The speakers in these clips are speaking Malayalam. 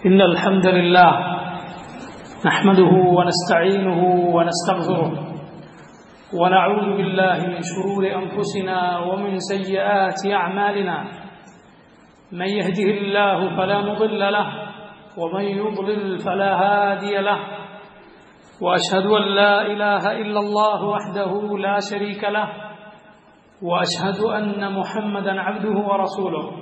إن الحمد لله نحمده ونستعينه ونستغفره ونعوذ بالله من شرور أنفسنا ومن سيئات أعمالنا من يهده الله فلا مضل له ومن يضلل فلا هادي له وأشهد أن لا إله إلا الله وحده لا شريك له وأشهد أن محمدا عبده ورسوله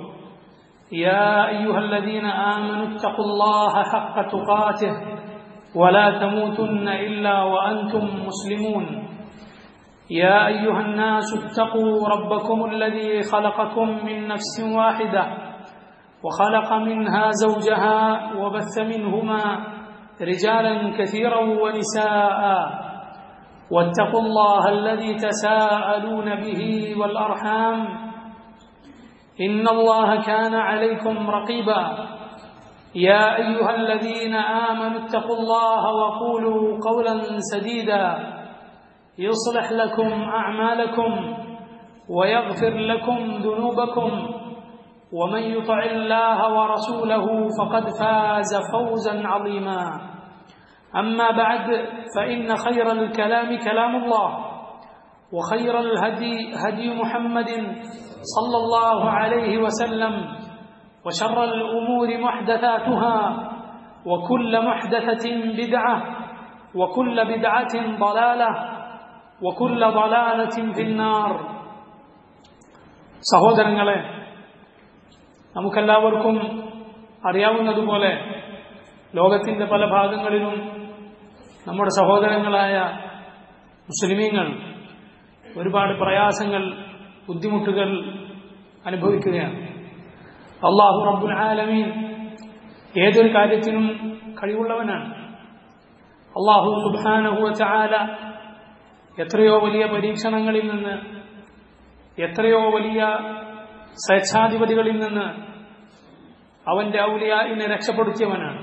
يا أيها الذين آمنوا اتقوا الله حق تقاته ولا تموتن إلا وأنتم مسلمون يا أيها الناس اتقوا ربكم الذي خلقكم من نفس واحدة وخلق منها زوجها وبث منهما رجالا كثيرا ونساء واتقوا الله الذي تساءلون به والأرحام إن الله كان عليكم رقيبا يا أيها الذين آمنوا اتقوا الله وقولوا قولا سديدا يصلح لكم أعمالكم ويغفر لكم ذنوبكم ومن يطع الله ورسوله فقد فاز فوزا عظيما أما بعد فإن خير الكلام كلام الله وخير الهدي هدي محمد صلى الله عليه وسلم وشر الأمور محدثاتها وكل محدثة بدعة وكل بدعة ضلالة وكل ضلالة في النار സഹോദരങ്ങളെ നമുക്കെല്ലാവർക്കും അറിയാവുന്നതുപോലെ ലോകത്തിൻ്റെ പല ഭാഗങ്ങളിലും നമ്മുടെ സഹോദരങ്ങളായ മുസ്ലിമീങ്ങൾ ഒരുപാട് പ്രയാസങ്ങൾ ബുദ്ധിമുട്ടുകൾ അനുഭവിക്കുകയാണ് അള്ളാഹു റബ്ബുൽ ആലമീൻ ഏതൊരു കാര്യത്തിനും കഴിവുള്ളവനാണ് അള്ളാഹു സുബാനഹുവ ചാല എത്രയോ വലിയ പരീക്ഷണങ്ങളിൽ നിന്ന് എത്രയോ വലിയ സ്വേച്ഛാധിപതികളിൽ നിന്ന് അവന്റെ ഔലിയായിനെ രക്ഷപ്പെടുത്തിയവനാണ്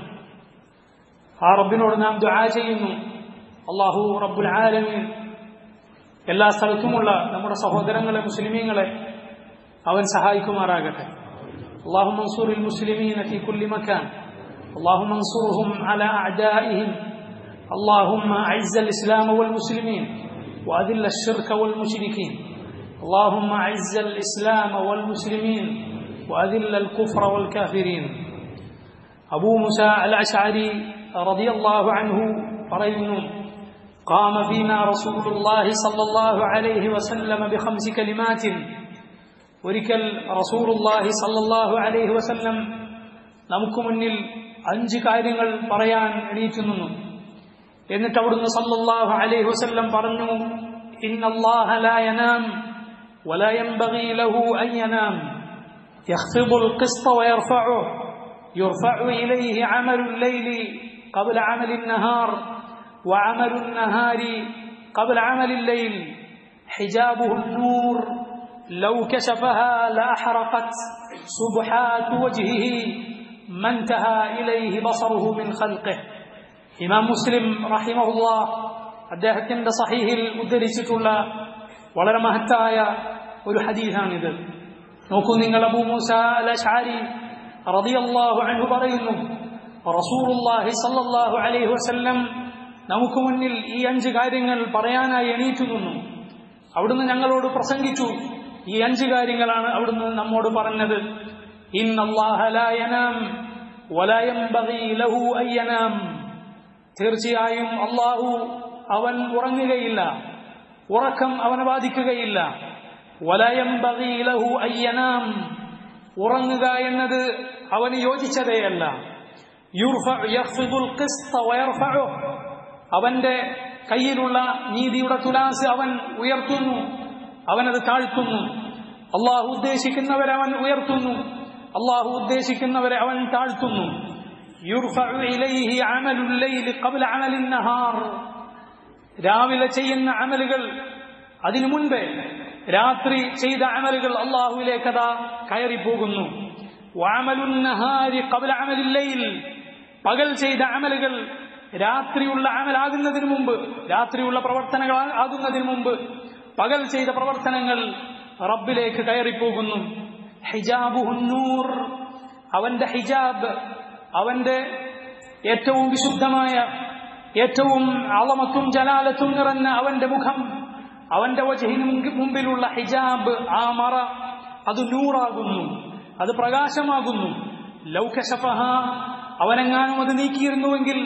ആ റബ്ബിനോട് നാം ദുആ ചെയ്യുന്നു അള്ളാഹു റബ്ബുൽ ആലമീൻ എല്ലാ സ്ഥലത്തുമുള്ള നമ്മുടെ സഹോദരങ്ങളെ മുസ്ലിമീങ്ങളെ അവൻ സഹായിക്കുമാറാകട്ടെ اللهم انصر المسلمين في كل مكان اللهم انصرهم على أعدائهم اللهم أعز الإسلام والمسلمين وأذل الشرك والمشركين اللهم أعز الإسلام والمسلمين وأذل الكفر والكافرين أبو موسى الأشعري رضي الله عنه പറയുന്നു قام فينا رسول الله صلى الله عليه وسلم بخمس كلمات ഒരിക്കൽ റസൂറുല്ലാഹി സല്ലല്ലാഹു അലൈഹി വസല്ലം നമുക്ക് മുന്നിൽ അഞ്ച് കാര്യങ്ങൾ പറയാൻ എണീറ്റു നിന്നു എന്നിട്ട് അവിടുന്ന് സല്ലല്ലാഹു അലൈഹി വസല്ലം പറഞ്ഞു ഇന്നല്ലാഹ ലാ യനാം ولا ينبغي له أن ينام يخفض القسط ويرفعه يرفع إليه عمل الليل قبل عمل النهار وعمل النهار قبل عمل الليل حجابه النور لو كشفها لأحرقت سبحات وجهه ما انتهى إليه بصره من خلقه إمام مسلم رحمه الله അദ്ദേഹത്തിന്റെ സഹീഹിൽ ഉദ്ധരിച്ചിട്ടുള്ള വളരെ മഹത്തായ ഒരു ഹദീസാണിത് നോക്കൂ നിങ്ങൾ അബൂ മൂസ അലഷാരി റളിയല്ലാഹു അൻഹു പറയുന്നു റസൂലുള്ളാഹി സ്വല്ലല്ലാഹു അലൈഹി വസല്ലം നമുക്ക് മുന്നിൽ ഈ അഞ്ച് കാര്യങ്ങൾ പറയാനായി എണീറ്റു നിന്നു അവിടുന്ന് ഞങ്ങളോട് പ്രസംഗിച്ചു ഈ അഞ്ച് കാര്യങ്ങളാണ് അവിടുന്ന് നമ്മോട് പറഞ്ഞത് തീർച്ചയായും അള്ളാഹു അവൻ ഉറങ്ങുകയില്ല ഉറക്കം അവനെ ബാധിക്കുകയില്ല വലയം ബഗീലഹു അയ്യനാം ഉറങ്ങുക എന്നത് അവന് യോജിച്ചതേയല്ല അവന്റെ കയ്യിലുള്ള നീതിയുടെ തുലാസ് അവൻ ഉയർത്തുന്നു അവനത് താഴ്ത്തുന്നു അള്ളാഹു ഉദ്ദേശിക്കുന്നവരെ അവൻ ഉയർത്തുന്നു അള്ളാഹു ഉദ്ദേശിക്കുന്നവരെ അവൻ താഴ്ത്തുന്നു രാവിലെ ചെയ്യുന്ന അമലുകൾ അതിനു മുൻപേ രാത്രി ചെയ്ത അമലുകൾ അള്ളാഹുവിലേക്ക് അതാ കയറിപ്പോകുന്നു പകൽ ചെയ്ത അമലുകൾ രാത്രിയുള്ള അമലാകുന്നതിന് മുമ്പ് രാത്രിയുള്ള പ്രവർത്തനങ്ങൾ ആകുന്നതിന് മുമ്പ് പകൽ ചെയ്ത പ്രവർത്തനങ്ങൾ റബ്ബിലേക്ക് കയറിപ്പോകുന്നു ഹിജാബുഹുന്നൂർ അവന്റെ ഹിജാബ് അവന്റെ ഏറ്റവും വിശുദ്ധമായ ഏറ്റവും അളമത്തും ജലാലത്തും നിറഞ്ഞ അവന്റെ മുഖം അവന്റെ വജഹിന് മുമ്പിലുള്ള ഹിജാബ് ആ മറ അത് നൂറാകുന്നു അത് പ്രകാശമാകുന്നു ലൗകശഫഹ അവനെങ്ങാനും അത് നീക്കിയിരുന്നുവെങ്കിൽ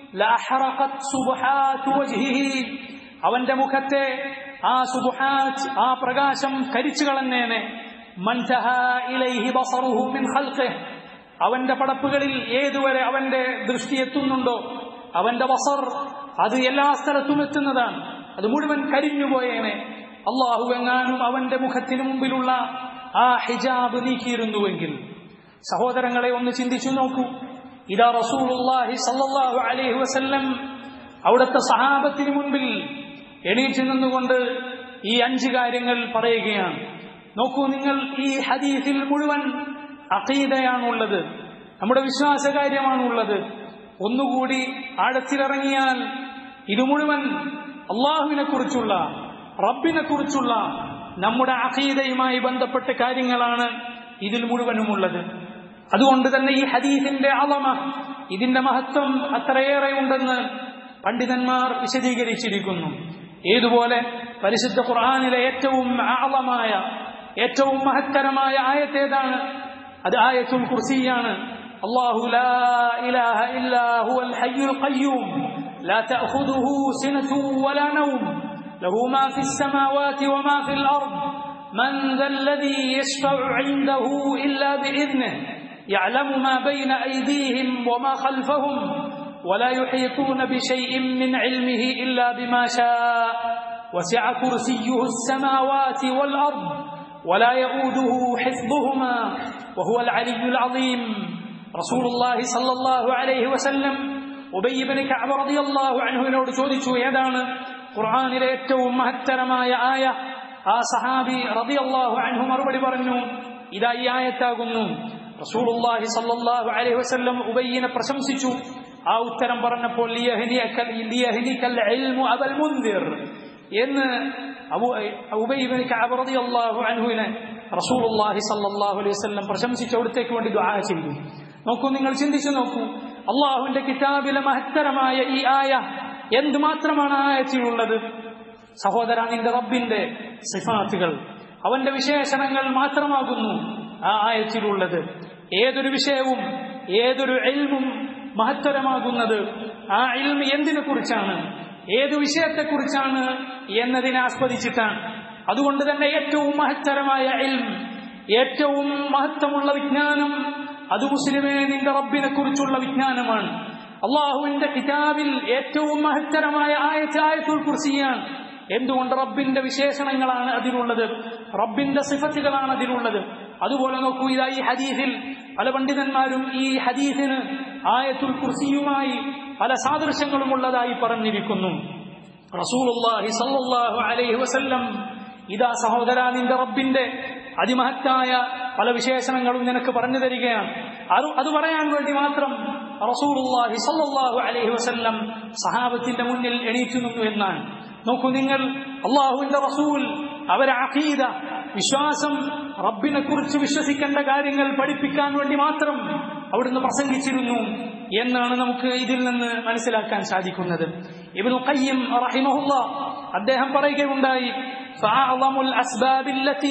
ലഅഹറഖത് സുബ്ഹാതു വജ്ഹിഹി അവന്റെ മുഖത്തെ ആ സുബ്ഹാത്ത് ആ പ്രകാശം കരിച്ചു കളഞ്ഞേനെ മൻതഹ ഇലൈഹി ബസറുഹു മിൻ ഖൽഖിഹി അവന്റെ പടപ്പുകളിൽ ഏതുവരെ അവന്റെ ദൃഷ്ടി എത്തുന്നുണ്ടോ അവന്റെ ബസർ അത് എല്ലാ സ്ഥലത്തും എത്തുന്നതാണ് അത് മുഴുവൻ കരിഞ്ഞുപോയേനെ അള്ളാഹു എങ്ങാനും അവന്റെ മുഖത്തിന് മുമ്പിലുള്ള ആ ഹിജാബ് നീക്കിയിരുന്നുവെങ്കിൽ സഹോദരങ്ങളെ ഒന്ന് ചിന്തിച്ചു നോക്കൂ ഇതാ റസൂലുള്ളാഹി സല്ലല്ലാഹു അലൈഹി വസല്ലം അവിടുത്തെ സഹാബത്തിന് മുൻപിൽ എണീറ്റ് നിന്നുകൊണ്ട് ഈ അഞ്ച് കാര്യങ്ങൾ പറയുകയാണ് നോക്കൂ നിങ്ങൾ ഈ ഹദീസിൽ മുഴുവൻ അഖീദയാണുള്ളത് നമ്മുടെ വിശ്വാസ കാര്യമാണുള്ളത് ഒന്നുകൂടി ആഴത്തിലിറങ്ങിയാൽ ഇത് മുഴുവൻ അള്ളാഹുവിനെ കുറിച്ചുള്ള റബ്ബിനെ കുറിച്ചുള്ള നമ്മുടെ അഖീദയുമായി ബന്ധപ്പെട്ട കാര്യങ്ങളാണ് ഇതിൽ മുഴുവനുമുള്ളത് അതുകൊണ്ട് തന്നെ ഈ ഹദീസിന്റെ അളമ ഇതിന്റെ മഹത്വം അത്രയേറെ ഉണ്ടെന്ന് പണ്ഡിതന്മാർ വിശദീകരിച്ചിരിക്കുന്നു ഏതുപോലെ പരിശുദ്ധ ഖുർആാനിലെ ഏറ്റവും ആളമായ ഏറ്റവും മഹത്തരമായ ആയത്തേതാണ് അത് ആയത്തുൽ കുർസിയാണ് അല്ലാഹു ലാ ഇലാഹ ഇല്ലാ ഹുവൽ ഹയ്യുൽ ഖയ്യൂം لا تأخذه سنة ولا نوم له ما في السماوات وما في الأرض من ذا الذي يشفع عنده إلا بإذنه يعلم ما بين أيديهم وما خلفهم ولا يحيطون بشيء من علمه إلا بما شاء وسع كرسيه السماوات والأرض ولا يؤوده حفظهما وهو العلي العظيم رسول الله صلى الله عليه وسلم ഉബയ്യബിന് കഅബ റളിയല്ലാഹു അൻഹുവിനോട് ചോദിച്ചു ഏതാണ് ഖുർആനിലെ ഏറ്റവും മഹത്തരമായ ആയ ആ സഹാബി റളിയല്ലാഹു അൻഹു മറുപടി പറഞ്ഞു ഇതാ ഈ ആയത്താകുന്നു റസൂലുള്ളാഹി സ്വല്ലല്ലാഹു അലൈഹി വസല്ലം ഉബയ്യനെ പ്രശംസിച്ചു ആ ഉത്തരം പറഞ്ഞപ്പോൾ ലിയഹ്നിയകൽ ലിയഹ്നികൽ ഇൽമു അബൽ മുൻദിർ എന്ന് അബു ഉബയ്യബിന് കഅബ റളിയല്ലാഹു അൻഹുവിനെ റസൂലുള്ളാഹി സ്വല്ലല്ലാഹു അലൈഹി വസല്ലം പ്രശംസിച്ചു അവിടത്തേക്ക് വേണ്ടി ദുആ ചെയ്തു നോക്കൂ നിങ്ങൾ ചിന്തിച്ചു നോക്കൂ അള്ളാഹുവിന്റെ കിതാബിലെ മഹത്തരമായ ഈ ആയ എന്തുമാത്രമാണ് ആയത്തിലുള്ളത് സഹോദര നിന്റെ റബ്ബിന്റെ സിഫാത്തുകൾ അവന്റെ വിശേഷണങ്ങൾ മാത്രമാകുന്നു ആ ആയത്തിലുള്ളത് ഏതൊരു വിഷയവും ഏതൊരു എൽമും മഹത്തരമാകുന്നത് ആ എൽമ് എന്തിനെ കുറിച്ചാണ് ഏതു വിഷയത്തെക്കുറിച്ചാണ് എന്നതിനെ ആസ്പദിച്ചിട്ടാണ് അതുകൊണ്ട് തന്നെ ഏറ്റവും മഹത്തരമായ എൽം ഏറ്റവും മഹത്വമുള്ള വിജ്ഞാനം അത് മുസ്ലിമേ നിന്റെ റബ്ബിനെ കുറിച്ചുള്ള വിജ്ഞാനമാണ് അള്ളാഹുവിന്റെ കിതാബിൽ ഏറ്റവും മഹത്തരമായ ആയത്ത് ആയത്തുൽ കുർസിയാണ് എന്തുകൊണ്ട് റബ്ബിന്റെ വിശേഷണങ്ങളാണ് അതിലുള്ളത് റബ്ബിന്റെ സിഫത്തുകളാണ് അതിലുള്ളത് അതുപോലെ നോക്കൂ ഇതാ ഈ ഹദീസിൽ പല പണ്ഡിതന്മാരും ഈ ഹദീസിന് ആയത്തുൽ കുർസിയുമായി പല സാദൃശ്യങ്ങളും ഉള്ളതായി പറഞ്ഞിരിക്കുന്നു റസൂലുള്ളാഹി സല്ലല്ലാഹു അലൈഹി വസല്ലം ഇതാ സഹോദര നിന്റെ റബ്ബിന്റെ അതിമഹത്തായ പല വിശേഷണങ്ങളും നിനക്ക് പറഞ്ഞു തരികയാണ് അത് അത് പറയാൻ വേണ്ടി മാത്രം റസൂലുള്ളാഹി സല്ലല്ലാഹു അലൈഹി വസല്ലം സഹാബത്തിന്റെ മുന്നിൽ എണീറ്റു നിന്നു എന്നാണ് നോക്കൂ നിങ്ങൾ അള്ളാഹുവിന്റെ റസൂൽ അവരെ അഖീദ വിശ്വാസം റബ്ബിനെ കുറിച്ച് വിശ്വസിക്കേണ്ട കാര്യങ്ങൾ പഠിപ്പിക്കാൻ വേണ്ടി മാത്രം അവിടുന്ന് പ്രസംഗിച്ചിരുന്നു എന്നാണ് നമുക്ക് ഇതിൽ നിന്ന് മനസ്സിലാക്കാൻ സാധിക്കുന്നത് ഇബ്നു ഖയ്യിം റഹിമഹുല്ല അദ്ദേഹം പറയുകയുണ്ടായി فأعظم الأسباب التي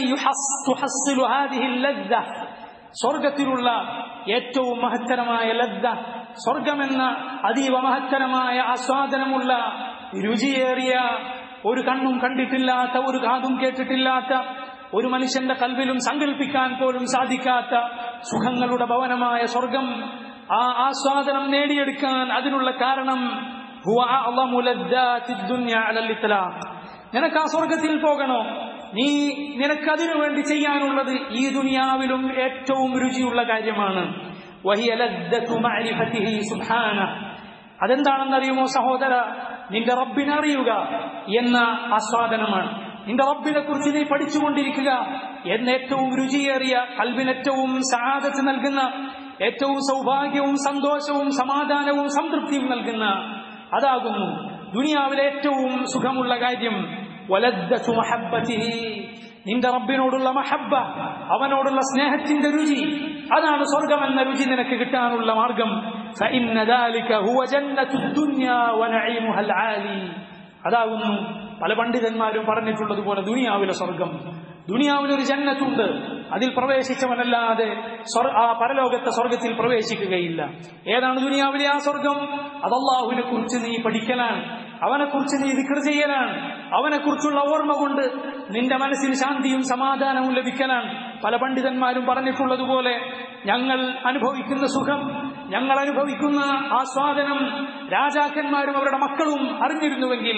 تحصل هذه اللذة സ്വർഗത്തിലുള്ള ഏറ്റവും മഹത്തരമായ ലദ്ദ സ്വർഗമെന്ന അതീവ മഹത്തരമായ ആസ്വാദനമുള്ള രുചിയേറിയ ഒരു കണ്ണും കണ്ടിട്ടില്ലാത്ത ഒരു കാതും കേട്ടിട്ടില്ലാത്ത ഒരു മനുഷ്യന്റെ കൽവിലും സങ്കല്പിക്കാൻ പോലും സാധിക്കാത്ത സുഖങ്ങളുടെ ഭവനമായ സ്വർഗം ആ ആസ്വാദനം നേടിയെടുക്കാൻ അതിനുള്ള കാരണം നിനക്ക് ആ സ്വർഗത്തിൽ പോകണോ നീ നിനക്ക് അതിനു വേണ്ടി ചെയ്യാനുള്ളത് ഈ ദുനിയാവിലും ഏറ്റവും രുചിയുള്ള കാര്യമാണ് അതെന്താണെന്നറിയുമോ സഹോദര നിന്റെ റബ്ബിനെ അറിയുക എന്ന ആസ്വാദനമാണ് നിന്റെ റബ്ബിനെ കുറിച്ച് നീ പഠിച്ചുകൊണ്ടിരിക്കുക എന്ന ഏറ്റവും രുചിയേറിയ കൽവിനേറ്റവും സഹാദത്ത് നൽകുന്ന ഏറ്റവും സൗഭാഗ്യവും സന്തോഷവും സമാധാനവും സംതൃപ്തിയും നൽകുന്ന അതാകുന്നു ദുനിയാവിലെ ഏറ്റവും സുഖമുള്ള കാര്യം നിന്റെ റബ്ബിനോടുള്ള മഹബ്ബ അവനോടുള്ള സ്നേഹത്തിന്റെ രുചി അതാണ് സ്വർഗം എന്ന രുചി നിനക്ക് കിട്ടാനുള്ള മാർഗം فإن ذلك هو جنة الدنيا ونعيمها العالي അതാകുന്നു പല പണ്ഡിതന്മാരും പറഞ്ഞിട്ടുള്ളതുപോലെ ദുനിയാവിലെ സ്വർഗം ദുനിയാവിലൊരു ജന്നത്തുണ്ട് അതിൽ പ്രവേശിച്ചവനല്ലാതെ സ്വർ- ആ പരലോകത്തെ സ്വർഗത്തിൽ പ്രവേശിക്കുകയില്ല ഏതാണ് ദുനിയാവിലെ ആ സ്വർഗം അത് അള്ളാഹുവിനെ കുറിച്ച് നീ പഠിക്കലാണ് അവനെക്കുറിച്ച് നീ ദിക്ർ ചെയ്യലാണ് അവനെക്കുറിച്ചുള്ള ഓർമ്മ കൊണ്ട് നിന്റെ മനസ്സിൽ ശാന്തിയും സമാധാനവും ലഭിക്കലാണ് പല പണ്ഡിതന്മാരും പറഞ്ഞിട്ടുള്ളതുപോലെ ഞങ്ങൾ അനുഭവിക്കുന്ന സുഖം ഞങ്ങൾ അനുഭവിക്കുന്ന ആസ്വാദനം രാജാക്കന്മാരും അവരുടെ മക്കളും അറിഞ്ഞിരുന്നുവെങ്കിൽ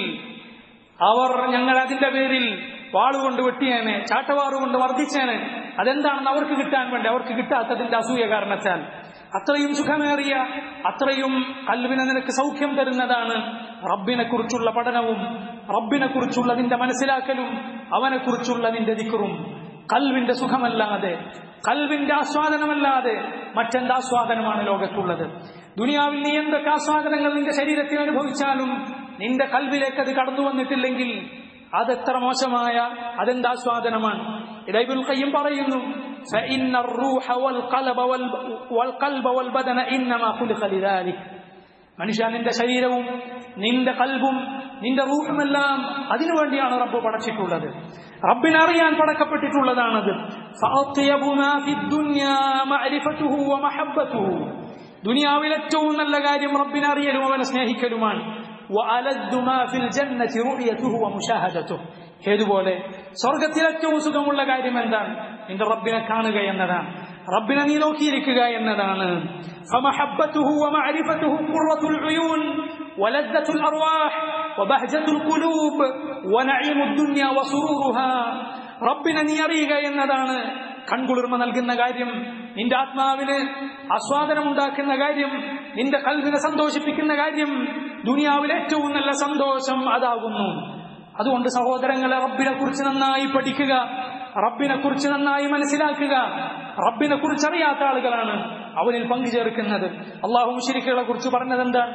അവർ ഞങ്ങൾ അതിന്റെ പേരിൽ വാളുകൊണ്ട് വെട്ടിയേനെ ചാട്ടവാറുകൊണ്ട് മർദ്ദിച്ചേനെ അതെന്താണെന്ന് അവർക്ക് കിട്ടാൻ വേണ്ടി അവർക്ക് കിട്ടാത്തതിന്റെ അസൂയ കാരണത്താൽ അത്രയും സുഖമേറിയ അത്രയും കൽവിനെ നിനക്ക് സൗഖ്യം തരുന്നതാണ് റബ്ബിനെ കുറിച്ചുള്ള പഠനവും റബ്ബിനെ കുറിച്ചുള്ളതിന്റെ മനസ്സിലാക്കലും അവനെ കുറിച്ചുള്ളതിന്റെ ദിക്കറും കൽവിന്റെ സുഖമല്ലാതെ കൽവിന്റെ ആസ്വാദനമല്ലാതെ മറ്റെന്താസ്വാദനമാണ് ലോകത്തുള്ളത് ദുനിയാവിൽ നീ എന്തൊക്കെ ആസ്വാദനങ്ങൾ നിന്റെ ശരീരത്തിൽ അനുഭവിച്ചാലും നിന്റെ കൽവിലേക്ക് അത് കടന്നു വന്നിട്ടില്ലെങ്കിൽ അതെത്ര മോശമായ അതെന്താസ്വാദനമാണ് ഇടൈബുൽ കയ്യും പറയുന്നു فإن الروح والقلب وال- والقلب والبدن إنما خلق لذلك മനുഷ്യ നിന്റെ ശരീരവും നിന്റെ കൽബും നിന്റെ റൂഹുമെല്ലാം അതിനുവേണ്ടിയാണ് റബ്ബ് പടച്ചിട്ടുള്ളത് റബ്ബിനെ അറിയാൻ പടക്കപ്പെട്ടിട്ടുള്ളതാണത് فأطيب ما في الدنيا معرفته ومحبته ദുനിയാവിൽ ഏറ്റവും നല്ല കാര്യം റബ്ബിനെ അറിയലും അവനെ സ്നേഹിക്കലുമാണ് وألذ ما في الجنة رؤيته ومشاهدته ഏതുപോലെ സ്വർഗത്തിൽ ഏറ്റവും സുഖമുള്ള കാര്യം എന്താണ് നിന്റെ റബ്ബിനെ കാണുക എന്നതാണ് റബ്ബിനെ നീ നോക്കിയിരിക്കുക എന്നതാണ് فمحبته ومعرفته قرة العيون ولذة الأرواح وبهجة القلوب ونعيم الدنيا وسرورها റബ്ബിനെ നീ അറിയുക എന്നതാണ് കൺകുളിർമ നൽകുന്ന കാര്യം നിന്റെ ആത്മാവിന് ആസ്വാദനമുണ്ടാക്കുന്ന കാര്യം നിന്റെ കൽവിനെ സന്തോഷിപ്പിക്കുന്ന കാര്യം ദുനിയാവിലെ ഏറ്റവും നല്ല സന്തോഷം അതാകുന്നു അതുകൊണ്ട് സഹോദരങ്ങളെ റബ്ബിനെ കുറിച്ച് നന്നായി പഠിക്കുക റബ്ബിനെ കുറിച്ച് നന്നായി മനസ്സിലാക്കുക റബ്ബിനെ കുറിച്ച് അറിയാത്ത ആളുകളാണ് അവനിൽ പങ്കുചേർക്കുന്നത് അള്ളാഹു മുഷിരിക്കുകളെ കുറിച്ച് പറഞ്ഞത് എന്താണ്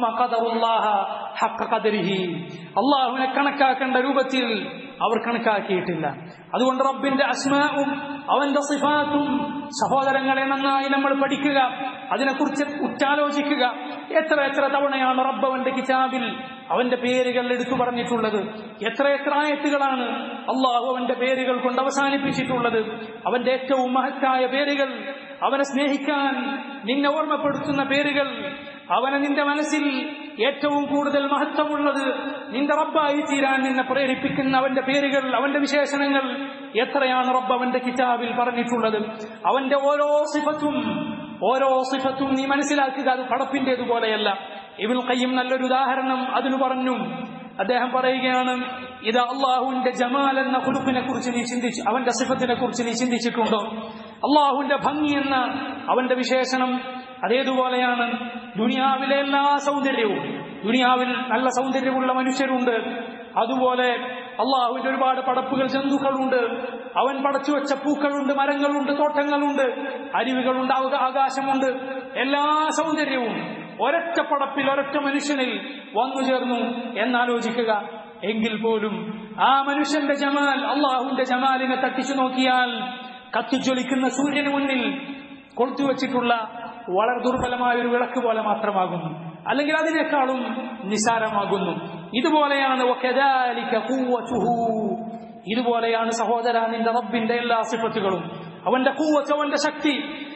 അള്ളാഹുവിനെ കണക്കാക്കേണ്ട രൂപത്തിൽ അവർ കണക്കാക്കിയിട്ടില്ല അതുകൊണ്ട് റബ്ബിന്റെ അസ്മാവും അവന്റെ സിഫാത്തും സഹോദരങ്ങളെ നന്നായി നമ്മൾ പഠിക്കുക അതിനെക്കുറിച്ച് ഉറ്റാലോചിക്കുക എത്ര എത്ര തവണയാണ് റബ്ബ് അവന്റെ കിതാബിൽ അവന്റെ പേരുകൾ എടുത്തു പറഞ്ഞിട്ടുള്ളത് എത്ര എത്ര ആയത്തുകളാണ് അള്ളാഹു അവന്റെ പേരുകൾ കൊണ്ട് അവസാനിപ്പിച്ചിട്ടുള്ളത് അവന്റെ ഏറ്റവും മഹത്തായ പേരുകൾ അവനെ സ്നേഹിക്കാൻ നിന്നെ ഓർമ്മപ്പെടുത്തുന്ന പേരുകൾ അവനെ നിന്റെ മനസ്സിൽ ഏറ്റവും കൂടുതൽ മഹത്വമുള്ളത് നിന്റെ റബ്ബായി തീരാൻ നിന്നെ പ്രേരിപ്പിക്കുന്ന അവന്റെ പേരുകൾ അവന്റെ വിശേഷണങ്ങൾ എത്രയാണ് റബ്ബ് അവന്റെ കിതാബിൽ പറഞ്ഞിട്ടുള്ളത് അവന്റെ ഓരോ സിഫത്തും ഓരോ സിഫത്തും നീ മനസ്സിലാക്കുക അത് പടപ്പിന്റേതുപോലെയല്ല ഇബിൻ കയ്യും നല്ലൊരു ഉദാഹരണം അതിന് പറഞ്ഞു അദ്ദേഹം പറയുകയാണ് ഇത് അള്ളാഹുവിന്റെ ജമാൽ എന്ന കുടുപ്പിനെ കുറിച്ച് നീ ചിന്തിച്ചു അവന്റെ സിഫത്തിനെ കുറിച്ച് നീ ചിന്തിച്ചിട്ടുണ്ടോ അള്ളാഹുവിന്റെ ഭംഗി എന്ന അവന്റെ വിശേഷണം അതേതുപോലെയാണ് ദുനിയാവിലെ എല്ലാ സൗന്ദര്യവും ദുനിയാവിൽ നല്ല സൗന്ദര്യമുള്ള മനുഷ്യരുണ്ട് അതുപോലെ അള്ളാഹുവിന്റെ ഒരുപാട് പടപ്പുകൾ ജന്തുക്കളുണ്ട് അവൻ പടച്ചു വെച്ച പൂക്കളുണ്ട് മരങ്ങളുണ്ട് തോട്ടങ്ങളുണ്ട് അരുവികളുണ്ട് ആക- ആകാശമുണ്ട് എല്ലാ സൗന്ദര്യവും ഒരൊറ്റ പടപ്പിൽ ഒരൊറ്റ മനുഷ്യനിൽ വന്നു ചേർന്നു എന്നാലോചിക്കുക എങ്കിൽ പോലും ആ മനുഷ്യന്റെ ജമാൽ അള്ളാഹുവിന്റെ ജമാലിനെ തട്ടിച്ചു നോക്കിയാൽ കത്തിജ്വലിക്കുന്ന സൂര്യന് മുന്നിൽ കൊളുത്തുവച്ചിട്ടുള്ള വളരെ ദുർബലമായ ഒരു വിളക്ക് പോലെ മാത്രമാകുന്നു അല്ലെങ്കിൽ അതിനേക്കാളും നിസാരമാകുന്നു ഇതുപോലെയാണ് വകദാലിക ഖുവ്വതുഹു. ഇതുപോലെയാണ് സഹോദര നിന്റെ റബ്ബിന്റെ എല്ലാ സിഫത്തുകളും അവന്റെ കൂവത്ത് അവന്റെ ശക്തി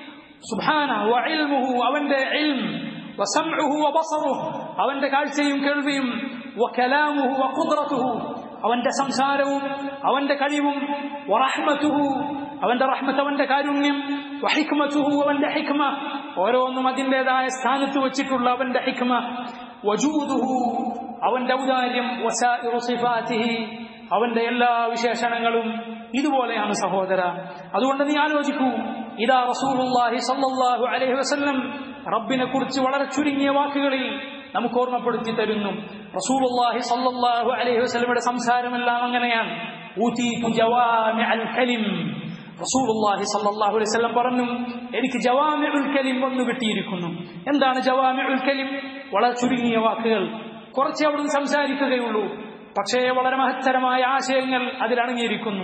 സുബ്ഹാന വഇൽമുഹു അവന്റെ ഇൽം വസംഉഹു വബസറുഹു അവന്റെ കാഴ്ചയും കേൾവിയും വകലാമുഹു വഖുദ്റതുഹു അവന്റെ സംസാരവും അവന്റെ കഴിവും വറഹ്മതുഹു അവന്റെ റഹ്മത്ത് അവന്റെ കാരുണ്യം വഹിക്മതുഹു അവന്റെ ഹിക്മ ഓരോന്നും അതിൻ്റെതായ സ്ഥാനത്ത് വെച്ചിട്ടുള്ള അവന്റെ ഹിക്മ വജൂദുഹു അവന്റെ ഔദാര്യം വസാഇറു സിഫാതിഹി അവന്റെ എല്ലാ വിശേഷണങ്ങളും ഇതുപോലെയാണ് സഹോദര അതുകൊണ്ട് നീ ആലോചിക്കൂ ഇതാ റസൂലുള്ളാഹി സല്ലല്ലാഹു അലൈഹി വസല്ലം റബ്ബിനെ കുറിച്ച് വളരെ ചുരുങ്ങിയ വാക്കുകളിൽ നമുക്ക് ഓർമ്മപ്പെടുത്തി തരുന്നു റസൂലുള്ളാഹി സല്ലല്ലാഹു അലൈഹി വസല്ലമയുടെ സംസാരമെല്ലാം അങ്ങനെയാണ് ഊതീതു ജവാമിഅൽ കലിം റസൂലുള്ളാഹി സല്ലല്ലാഹു അലൈഹി വസല്ലം പറഞ്ഞു എനിക്ക് ജവാമിഉൽ കലിം വന്നു കിട്ടിയിരിക്കുന്നു എന്താണ് ജവാമിഉൽ കലിം വളരെ ചുരുങ്ങിയ വാക്കുകൾ കുറച്ചേ അവിടുന്ന് സംസാരിക്കുകയുള്ളൂ പക്ഷേ വളരെ മഹത്തരമായ ആശയങ്ങൾ അതിലടങ്ങിയിരിക്കുന്നു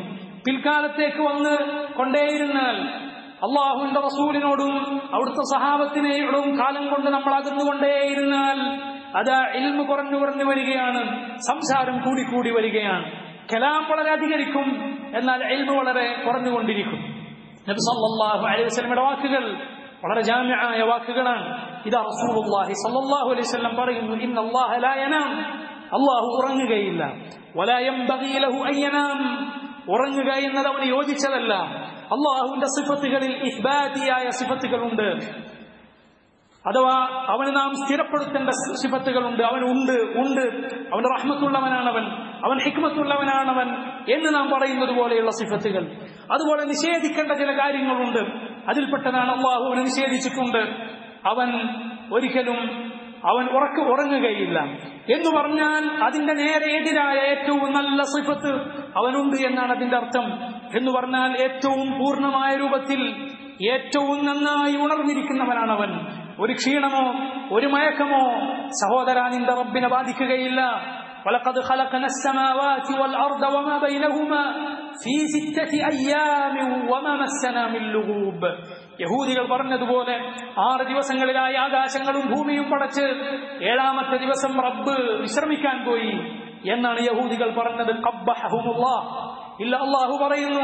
പിൽക്കാലത്തേക്ക് വന്ന് കൊണ്ടേയിരുന്നാൽ അള്ളാഹുവിന്റെ റസൂലിനോടും അവിടുത്തെ സഹാബത്തിനോടും കാലം കൊണ്ട് നമ്മൾ അകന്നുകൊണ്ടേയിരുന്നാൽ അത് ഇൽമ കുറഞ്ഞു കുറഞ്ഞു വരികയാണ് സംസാരം കൂടിക്കൂടി വരികയാണ് കലാം വളരെ അധികരിക്കും എന്നാൽ ഇൽമ വളരെ കുറഞ്ഞുകൊണ്ടിരിക്കും നബി സല്ലല്ലാഹു അലൈഹി വസല്ലമയുടെ വാക്കുകൾ വളരെ ജാമ്യമായ വാക്കുകളാണ് ഇതാ റസൂലുള്ളാഹി സല്ലല്ലാഹു അലൈഹി വസല്ലം പറയുന്നു ഇന്നല്ലാഹ ലാ യനാം അല്ലാഹു ഉറങ്ങുകയില്ല വലാ യംബഗി ലഹു അൻ യനാം ഉറങ്ങുക എന്നത് അവന് യോജിച്ചതല്ല അള്ളാഹുവിന്റെ സിഫത്തുകളിൽ ഇഹ്ബാദിയായ സിഫത്തുകളുണ്ട് അഥവാ അവന് നാം സ്ഥിരപ്പെടുത്തേണ്ട സിഫത്തുകളുണ്ട് അവൻ ഉണ്ട് ഉണ്ട് അവൻ റഹ്മത്തുള്ളവനാണവൻ അവൻ ഹിക്മത്തുള്ളവനാണവൻ എന്ന് നാം പറയുന്നത് പോലെയുള്ള സിഫത്തുകൾ അതുപോലെ നിഷേധിക്കേണ്ട ചില കാര്യങ്ങളുണ്ട് അതിൽപ്പെട്ടതാണ് അള്ളാഹു അവനെ നിഷേധിച്ചിട്ടുണ്ട് അവൻ ഒരിക്കലും അവൻ ഉറക്ക ഉറങ്ങുകയില്ല എന്ന് പറഞ്ഞാൽ അതിന്റെ നേരെ എതിരായ ഏറ്റവും നല്ല സിഫത്ത് അവനുണ്ട് എന്നാണ് അതിന്റെ അർത്ഥം എന്ന് പറഞ്ഞാൽ ഏറ്റവും പൂർണ്ണമായ രൂപത്തിൽ ഏറ്റവും നന്നായി ഉണർന്നിരിക്കുന്നവനാണ് അവൻ ഒരു ക്ഷീണമോ ഒരു മയക്കമോ സഹോദര നിന്റെ റബ്ബിനെ ബാധിക്കുകയില്ല ولقد خلقنا السماوات والأرض وما بينهما في ستة أيام وما مسنا من لغوب യഹൂദികൾ പറഞ്ഞതുപോലെ ആറ് ദിവസങ്ങളിലായി ആകാശങ്ങളും ഭൂമിയും പടച്ച് ഏഴാമത്തെ ദിവസം റബ്ബ് വിശ്രമിക്കാൻ പോയി എന്നാണ് യഹൂദികൾ പറഞ്ഞത് ഇല്ല അള്ളാഹു പറയുന്നു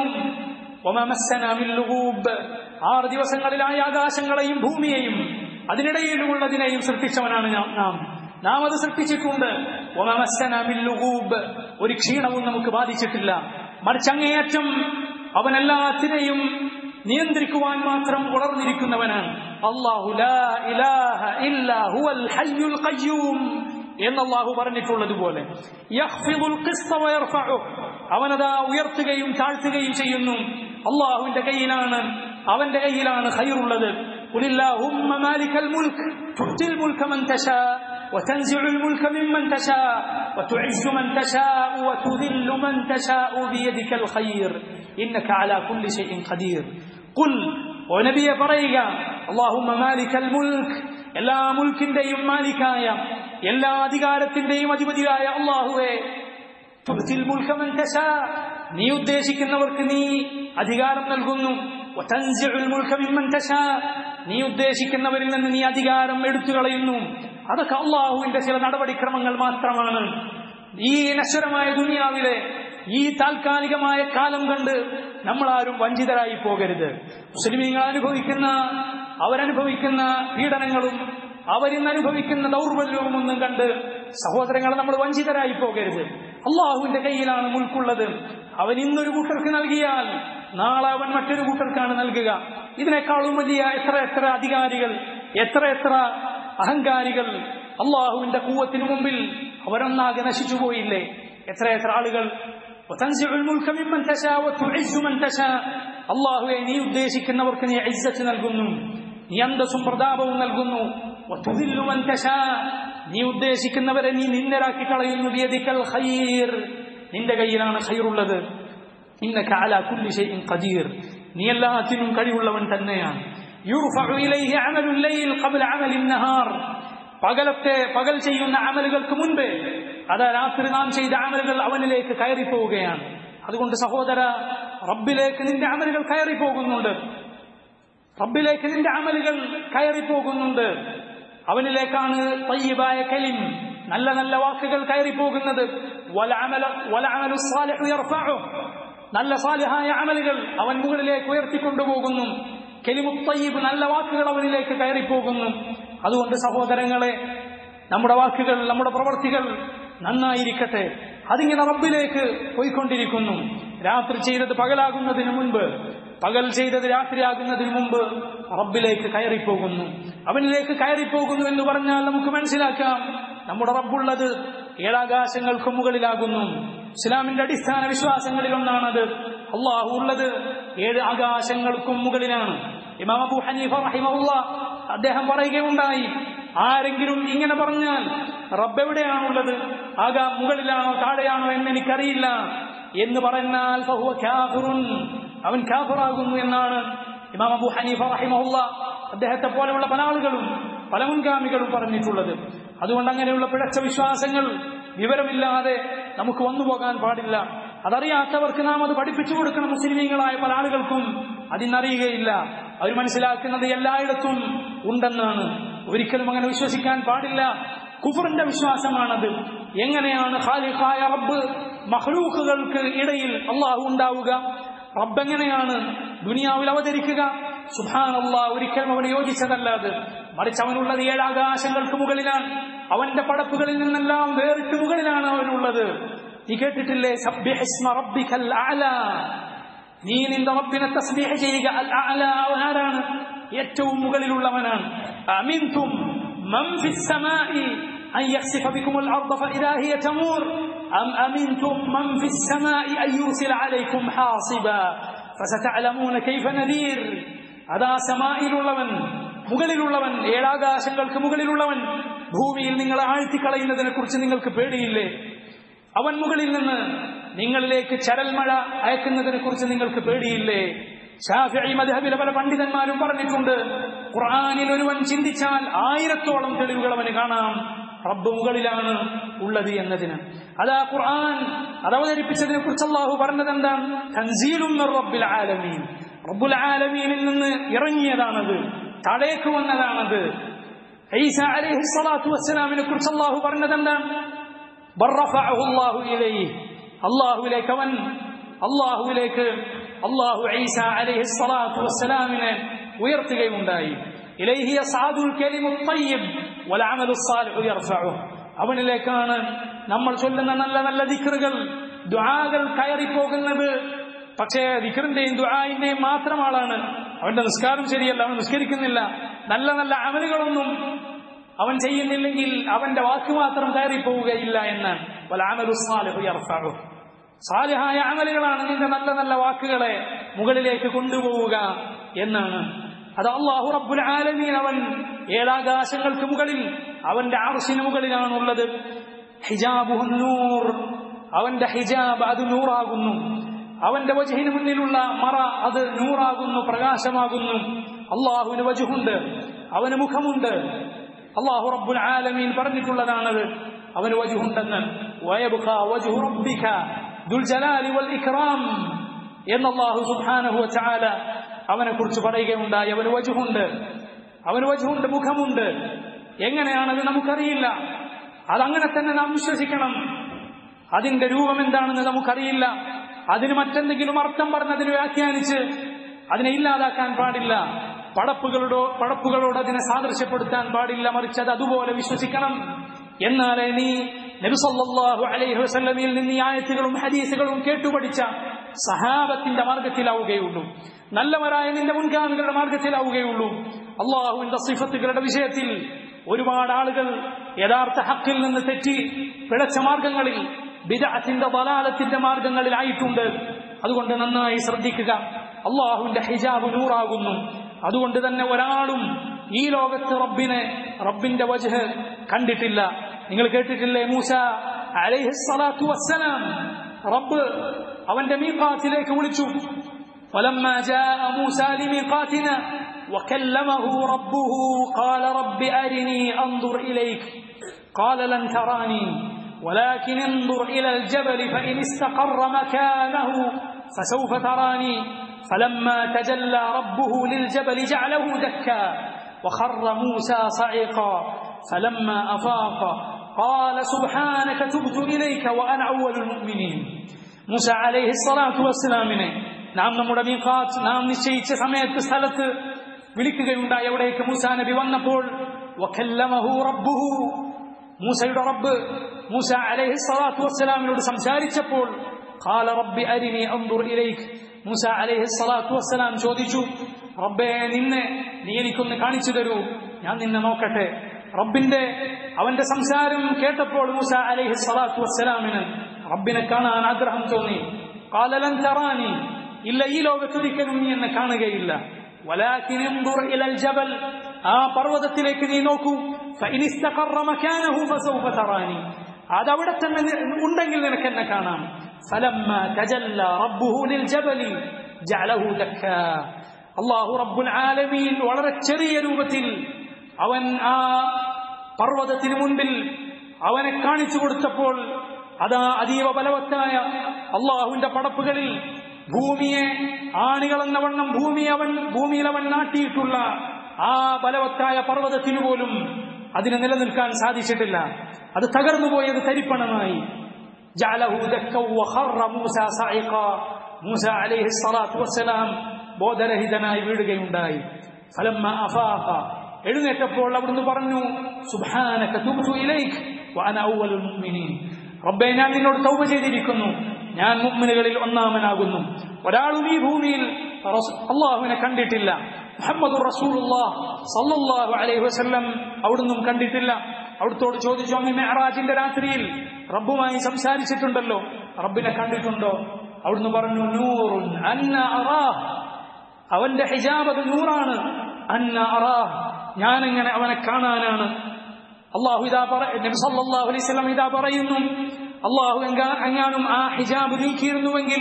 ആറ് ദിവസങ്ങളിലായി ആകാശങ്ങളെയും ഭൂമിയെയും അതിനിടയിലുള്ളതിനെയും സൃഷ്ടിച്ചവനാണ് നാം നാം അത് സൃഷ്ടിച്ചിട്ടുണ്ട് ഒരു ക്ഷീണവും നമുക്ക് ബാധിച്ചിട്ടില്ല മറിച്ച് അങ്ങേയറ്റം അവൻ എല്ലാത്തിനെയും നിയന്ത്രിക്കുവാൻ മാത്രം ഉണർന്നിരിക്കുന്നവനാണ് അള്ളാഹു എന്നല്ലാഹു പറഞ്ഞിട്ടുള്ളതുപോലെ അവനതാ ഉയർത്തുകയും താഴ്ത്തുകയും ചെയ്യുന്നു അള്ളാഹുവിന്റെ കയ്യിലാണ് അവന്റെ കയ്യിലാണ് ഖൈറുള്ളത് قل اللهم مالك الملك تؤتي الملك من تشاء وتنزع الملك ممن تشاء وتعز من تشاء وتذل من تشاء بيدك الخير إنك على كل شيء قدير قل ونبي പറയുക اللهم مالك الملك എല്ലാ മുൽക്കിന്റെയും മാലിക്കായ എല്ലാ അധികാരത്തിന്റെയും അധിപതിയായ അള്ളാഹുവെ തുർത്തിൽ മുൽക്കമൻ നീ ഉദ്ദേശിക്കുന്നവർക്ക് നീ അധികാരം നൽകുന്നു നീ ഉദ്ദേശിക്കുന്നവരിൽ നിന്ന് നീ അധികാരം എടുത്തു കളയുന്നു അതൊക്കെ അള്ളാഹുവിന്റെ ചില നടപടിക്രമങ്ങൾ മാത്രമാണ് ഈ നശ്വരമായ ദുനിയാവിലെ ഈ താൽക്കാലികമായ കാലം കണ്ട് നമ്മളാരും വഞ്ചിതരായി പോകരുത് മുസ്ലിമീങ്ങൾ അനുഭവിക്കുന്ന അവരനുഭവിക്കുന്ന പീഡനങ്ങളും അവരിന്ന് അനുഭവിക്കുന്ന ദൗർബല്യവും ഒന്നും കണ്ട് സഹോദരങ്ങളെ നമ്മൾ വഞ്ചിതരായി പോകരുത് അള്ളാഹുവിന്റെ കയ്യിലാണ് മുൽക്കുള്ളത് അവൻ ഇന്നൊരു കൂട്ടർക്ക് നൽകിയാൽ നാളെ അവൻ മറ്റൊരു കൂട്ടർക്കാണ് നൽകുക ഇതിനേക്കാളും വലിയ എത്ര എത്ര അധികാരികൾ എത്ര എത്ര അഹങ്കാരികൾ അള്ളാഹുവിന്റെ കൂവത്തിനു മുമ്പിൽ അവരൊന്നാകെ നശിച്ചു പോയില്ലേ എത്ര എത്ര ആളുകൾ അള്ളാഹുവെ നീ ഉദ്ദേശിക്കുന്നവർക്ക് നീ ഇസ്സത്ത് നൽകുന്നു നീ അന്തസ്സും പ്രതാപവും നൽകുന്നു നീ ഉദ്ദേശിക്കുന്നവരെ നീ നിന്നരാക്കി കളയുന്നു ബിയദിക്കൽ ഖൈർ നിന്റെ കയ്യിലാണ് ഖൈറുള്ളത് ഇന്നക അലാ കുല്ലി ഷൈഇൻ ഖദീർ നീ എല്ലാത്തിനും കഴിവുള്ളവൻ തന്നെയാണ് യുർഫഉ ഇലൈഹി അമലുൽ ലൈൽ ഖബ്ല അമലിൻ നഹാർ പകലത്തെ പകൽ ചെയ്യുന്ന അമലുകൾക്ക് മുൻപേ അതാ രാത്രി നാം ചെയ്ത അമലുകൾ അവനിലേക്ക് കയറി പോവുകയാണ് അതുകൊണ്ട് സഹോദര റബ്ബിലേക്ക് നിന്റെ അമലുകൾ കയറി പോകുന്നുണ്ട് റബ്ബിലേക്ക് നിന്റെ അമലുകൾ കയറി പോകുന്നുണ്ട് അവനിലേക്കാണ് തയ്യബായ കലിം നല്ല നല്ല വാക്കുകൾ കയറി പോകുന്നത് നല്ല സാലിഹായ അമലുകൾ അവൻ മുകളിലേക്ക് ഉയർത്തിക്കൊണ്ടുപോകുന്നു കെലിമുത്തയ്യബ് നല്ല വാക്കുകൾ അവനിലേക്ക് കയറിപ്പോകുന്നു അതുകൊണ്ട് സഹോദരങ്ങളെ നമ്മുടെ വാക്കുകൾ നമ്മുടെ പ്രവർത്തികൾ നന്നായിരിക്കട്ടെ അതിങ്ങനെ റബ്ബിലേക്ക് പോയിക്കൊണ്ടിരിക്കുന്നു രാത്രി ചെയ്തത് പകലാകുന്നതിന് മുൻപ് പകൽ ചെയ്തത് രാത്രിയാകുന്നതിന് മുമ്പ് റബ്ബിലേക്ക് കയറിപ്പോകുന്നു അവനിലേക്ക് കയറിപ്പോകുന്നു എന്ന് പറഞ്ഞാൽ നമുക്ക് മനസ്സിലാക്കാം നമ്മുടെ റബ്ബുള്ളത് ഏഴാകാശങ്ങൾക്ക് മുകളിലാകുന്നു ഇസ്ലാമിന്റെ അടിസ്ഥാന വിശ്വാസങ്ങളിൽ ഒന്നാണത് അള്ളാഹു ഉള്ളത് ഏഴ് ആകാശങ്ങൾക്കും മുകളിലാണ് ഇമാം അബു ഹനീഫ റഹിമഹുല്ല അദ്ദേഹം പറയുകയുണ്ടായി ആരെങ്കിലും ഇങ്ങനെ പറഞ്ഞാൽ റബ്ബ് എവിടെയാണുള്ളത് ആകാ മുകളിലാണോ താഴെയാണോ എന്ന് എനിക്കറിയില്ല എന്ന് പറഞ്ഞാൽ ഫഹുവ കാഫിറുൻ അവൻ കാഫിറാകുന്നു എന്നാണ് ഇമാം അബു ഹനീഫ റഹിമഹുല്ല അദ്ദേഹത്തെ പോലെയുള്ള പല ആളുകളും പല മുൻഗാമികളും പറഞ്ഞിട്ടുള്ളത് അതുകൊണ്ട് അങ്ങനെയുള്ള പിഴച്ച വിശ്വാസങ്ങൾ വിവരമില്ലാതെ നമുക്ക് വന്നു പോകാൻ പാടില്ല അതറിയാത്തവർക്ക് നാം അത് പഠിപ്പിച്ചു കൊടുക്കണം മുസ്ലിമീങ്ങളായ പല ആളുകൾക്കും അതിനറിയുകയില്ല അവർ മനസ്സിലാക്കുന്നത് എല്ലായിടത്തും ഉണ്ടെന്നാണ് ഒരിക്കലും അങ്ങനെ വിശ്വസിക്കാൻ പാടില്ല കുഫറിന്റെ വിശ്വാസമാണത് എങ്ങനെയാണ് ഖാലിഖായ റബ്ബ് മഹ്ലൂഖുകൾക്ക് ഇടയിൽ അള്ളാഹു ഉണ്ടാവുക റബ്ബ് എങ്ങനെയാണ് ദുനിയാവിൽ അവതരിക്കുക സുഹാൻ അള്ളാഹ് ഒരിക്കലും അവന് യോജിച്ചതല്ല അത് മറിച്ച് അവനുള്ളത് ഏഴാകാശങ്ങൾക്ക് മുകളിലാണ് അവന്റെ പടപ്പുകളിൽ നിന്നെല്ലാം വേറിട്ട് മുകളിലാണ് അവനുള്ളത് നീ കേട്ടിട്ടില്ലേ സബ്ബിഹിസ്മ റബ്ബിക്കൽ അഅല നീ നിന്റെ റബ്ബിനെ തസ്ബീഹ് ചെയ്യുക അൽ അഅല അവൻ ആരാണ് ഏറ്റവും മുകളിലുള്ളവനാണ് അമിൻതും മൻ ഫിസ് സമാഇ أن يخسف بكم الأرض فإذا هي تمور أم أمنتم من في السماء أن يرسل عليكم حاصبا فستعلمون كيف نذير അതാ സമായിലുള്ളവൻ മുകളിലുള്ളവൻ ഏഴാകാശങ്ങൾക്ക് മുകളിലുള്ളവൻ ഭൂമിയിൽ നിങ്ങളെ ആഴ്ത്തിക്കളയുന്നതിനെ കുറിച്ച് നിങ്ങൾക്ക് പേടിയില്ലേ അവൻ മുകളിൽ നിന്ന് നിങ്ങളിലേക്ക് ചരൽമഴ അയക്കുന്നതിനെ കുറിച്ച് നിങ്ങൾക്ക് പേടിയില്ലേ ഷാഫി മദ്ഹബിലെ പല പണ്ഡിതന്മാരും പറഞ്ഞിട്ടുണ്ട് ഖുർആനിൽ ഒരുവൻ ചിന്തിച്ചാൽ ആയിരത്തോളം തെളിവുകൾ അവന് കാണാം റബ്ബ് മുകളിലാണ് ഉള്ളത് എന്നതിന് അതാ ഖുർആൻ അത് അവതരിപ്പിച്ചതിനെ കുറിച്ച് അള്ളാഹു പറഞ്ഞത് എന്താണ് തൻസീലും റബ്ബിൽ ആലമീൻ റബ്ബുൽ ആലമീനിൽ നിന്ന് ഇറങ്ങിയതാണത് തടേക്ക് വന്നതാണത് ഈസ അലൈഹി സ്വലാത്തു വസ്സലാമിനെ കുറിച്ച് അള്ളാഹു പറഞ്ഞത് എന്താണ് അള്ളാഹു ഇലൈഹി അള്ളാഹുവിലേക്ക് അവൻ അള്ളാഹുവിലേക്ക് അള്ളാഹു ഈസ അലൈഹി സ്വലാത്തു വസ്സലാമിനെ ഉയർത്തുകയുണ്ടായി ഇലൈഹി യസ്അദുൽ കലിമു തയ്യിബ് വൽ അമലു സ്സാലിഹു യർഫഉ അവനിലേക്കാണ് നമ്മൾ ചൊല്ലുന്ന നല്ല നല്ല ദിക്റുകൾ ദുആകൾ കയറി പോകുന്നത് പക്ഷേ ദിക്റിന്റെയും ദുആഇന്റെയും മാത്രം ആളാണ് അവന്റെ നിസ്കാരം ശരിയല്ല അവൻ നിസ്കരിക്കുന്നില്ല നല്ല നല്ല അമലുകളൊന്നും അവൻ ചെയ്യുന്നില്ലെങ്കിൽ അവന്റെ വാക്ക് മാത്രം കയറി പോവുകയില്ല എന്ന് വലാമലു സ്സാലിഹു യർഫഉ സാലിഹായ അമലുകളാണ് നിന്റെ നല്ല നല്ല വാക്കുകളെ മുകളിലേക്ക് കൊണ്ടുപോവുക എന്നാണ് അത് അള്ളാഹു റബ്ബുൽ ആലമീൻ അവൻ ഏഴാകാശങ്ങൾക്ക് മുകളിൽ അവന്റെ ആർഷിന് മുകളിലാണുള്ളത് ഹിജാബുഹു നൂർ അവന്റെ ഹിജാബ് അത് നൂറാകുന്നു അവന്റെ വജഹിന് മുന്നിലുള്ള മറ അത് നൂറാകുന്നു പ്രകാശമാകുന്നു അള്ളാഹുവിന് വജുഹുണ്ട് അവന് മുഖമുണ്ട് അള്ളാഹു റബ്ബുൽ ആലമീൻ പറഞ്ഞിട്ടുള്ളതാണത് അവന് വജുഹുണ്ടെന്ന് വയബുഖ വജുഹു റബ്ബിക ദുൽ ജലാലി വൽ ഇക്റാം എന്ന് അള്ളാഹു സുബ്ഹാനഹു വതആല അവനെ കുറിച്ച് പറയുകയുണ്ടായി അവന് വജുഹുണ്ട് അവന് വജുഹുണ്ട് മുഖമുണ്ട് എങ്ങനെയാണത് നമുക്കറിയില്ല അതങ്ങനെ തന്നെ നാം വിശ്വസിക്കണം അതിന്റെ രൂപം എന്താണെന്ന് നമുക്കറിയില്ല അതിന് മറ്റെന്തെങ്കിലും അർത്ഥം പറഞ്ഞതിന് വ്യാഖ്യാനിച്ച് അതിനെ ഇല്ലാതാക്കാൻ പാടില്ല പടപ്പുകളോടോ പടപ്പുകളോട് അതിനെ സാദൃശ്യപ്പെടുത്താൻ പാടില്ല മറിച്ച് അത് അതുപോലെ വിശ്വസിക്കണം എന്നാലേ നീ നബിസല്ലാഹു അലൈഹി വസല്ലമയിൽ നിന്ന് ഈ ആയത്തുകളും ഹദീസുകളും കേട്ടുപഠിച്ച സഹാബത്തിന്റെ മാർഗത്തിലാവുകയുള്ളൂ നല്ലവരായ നിന്റെ മുൻഗാമികളുടെ മാർഗത്തിലാവുകയുള്ളൂ അള്ളാഹുവിന്റെ സിഫത്തുകളുടെ വിഷയത്തിൽ ഒരുപാട് ആളുകൾ യഥാർത്ഥ ഹക്കിൽ നിന്ന് തെറ്റി പിഴച്ച മാർഗങ്ങളിൽ ബിദഅത്തിന്റെ ബലാലത്തിന്റെ മാർഗങ്ങളിലായിട്ടുണ്ട് അതുകൊണ്ട് നന്നായി ശ്രദ്ധിക്കുക അള്ളാഹുവിന്റെ ഹിജാബ് നൂറാകുന്നു അതുകൊണ്ട് തന്നെ ഒരാളും ഈ ലോകത്ത് റബ്ബിനെ റബ്ബിന്റെ വജഹ് കണ്ടിട്ടില്ല നിങ്ങൾ കേട്ടിട്ടില്ലേ മൂസ അലൈഹിസ്സലാത്തു വസ്സലാം റബ്ബ് അവന്റെ മീഖാത്തിലേക്ക് വിളിച്ചു ولما جاء موسى لميقاتنا وكلمه ربه قال رب أرني أنظر إليك قال لن تراني ولكن انظر إلى الجبل فإن استقر مكانه فسوف تراني فلما تجلى ربه للجبل جعله دكا وخر موسى صعقا فلما أفاق قال سبحانك تبت إليك وأنا أول المؤمنين موسى عليه الصلاة والسلام നാം നമ്മുടെ മീഖാത്ത് നാം നിശ്ചയിച്ച സമയത്ത് സ്ഥലത്ത് വിളിക്കുകയുണ്ടായി എവിടേക്ക് മൂസാ നബി വന്നപ്പോൾ വഖല്ലമഹു റബ്ബുഹു മൂസയുടെ റബ്ബ് മൂസ അലൈഹി സ്വലാത്തു വസ്സലാമിനോട് സംസാരിച്ചപ്പോൾ ഖാല റബ്ബി അരിനി അൻദുർ ഇലൈക് മൂസ അലൈഹി സ്വലാത്തു വസ്സലാം ചോദിച്ചു റബ്ബേ നിന്നെ നീ എനിക്കൊന്ന് കാണിച്ചു തരൂ ഞാൻ നിന്നെ നോക്കട്ടെ റബ്ബിന്റെ അവന്റെ സംസാരം കേട്ടപ്പോൾ മൂസ അലൈഹി സ്വലാത്തു വസ്സലാമിന് റബ്ബിനെ കാണാൻ ആഗ്രഹം തോന്നി കാലലൻ തറാനി ഇല്ല ഈ ലോകത്തൊരിക്കലും നീ എന്നെ കാണുകയില്ല ولكن انظر الى الجبل ആ പർവ്വതത്തിലേക്ക് നീ നോക്കൂ فإن استقر مكانه فسوف تراني അതവിടെ തന്നെ ഉണ്ടെങ്കിൽ നിനക്ക് എന്നെ കാണാം فلما تجلى ربه للجبل جعله دكا അള്ളാഹു റബ്ബുൽ ആലമീൻ വളരെ ചെറിയ രൂപത്തിൽ അവൻ ആ പർവ്വതത്തിന് മുൻപിൽ അവനെ കാണിച്ചു കൊടുത്തപ്പോൾ അതാ അതീവ ബലവത്തായ അള്ളാഹുവിന്റെ പടപ്പുകളിൽ ഭൂമിയെ ആണികളെന്ന വണ്ണം ഭൂമി അവൻ ഭൂമിയിൽ അവൻ നാട്ടിയിട്ടുള്ള ആ ബലവത്തായ പർവ്വതത്തിനു പോലും അതിന് നിലനിൽക്കാൻ സാധിച്ചിട്ടില്ല അത് തകർന്നുപോയത് തരിപ്പണമായി ജഅലഹു ദക്കൗ വഖറ മൂസ സഅഖ മൂസ അലൈഹി സ്വലാത്തു വസ്സലാം ബോധരഹിതനായി വീഴുകയുണ്ടായി ഫലമ്മ അഫാഖ എഴുന്നേറ്റപ്പോൾ അവിടുന്ന് പറഞ്ഞു സുബ്ഹാനക തുബ്തു ഇലൈക് വഅന അവ്വലുൽ മുഅ്മിനീൻ റബ്ബേ ഞാൻ നിന്നോട് തൗബ ചെയ്തിരിക്കുന്നു ഞാൻ മുഅ്മിനുകളിൽ ഒന്നാമനാകുന്നു ഒരാളും ഈ ഭൂമിയിൽ റസൂ- അള്ളാഹുവിനെ കണ്ടിട്ടില്ല മുഹമ്മദ് റസൂലുള്ളാഹ് സല്ലല്ലാഹു അലൈഹി വസല്ലം അവിടുന്നും കണ്ടിട്ടില്ല അവിടുത്തോട് ചോദിച്ചു അങ്ങ് മെഹറാജിന്റെ രാത്രിയിൽ റബ്ബുമായി സംസാരിച്ചിട്ടുണ്ടല്ലോ റബ്ബിനെ കണ്ടിട്ടുണ്ടോ അവിടുന്ന് പറഞ്ഞു നൂറുൻ അന്ന അറാഹ് അവന്റെ ഹിജാബ് അത് നൂറാണ് അന്ന അറാഹ് ഞാനെങ്ങനെ അവനെ കാണാനാണ് അള്ളാഹു ഇതാ പറ നബി സല്ലല്ലാഹു അലൈഹി വസല്ലം ഇതാ പറയുന്നു അള്ളാഹു എങ്കാ- എങ്ങാനും ആ ഹിജാബ് നീക്കിയിരുന്നുവെങ്കിൽ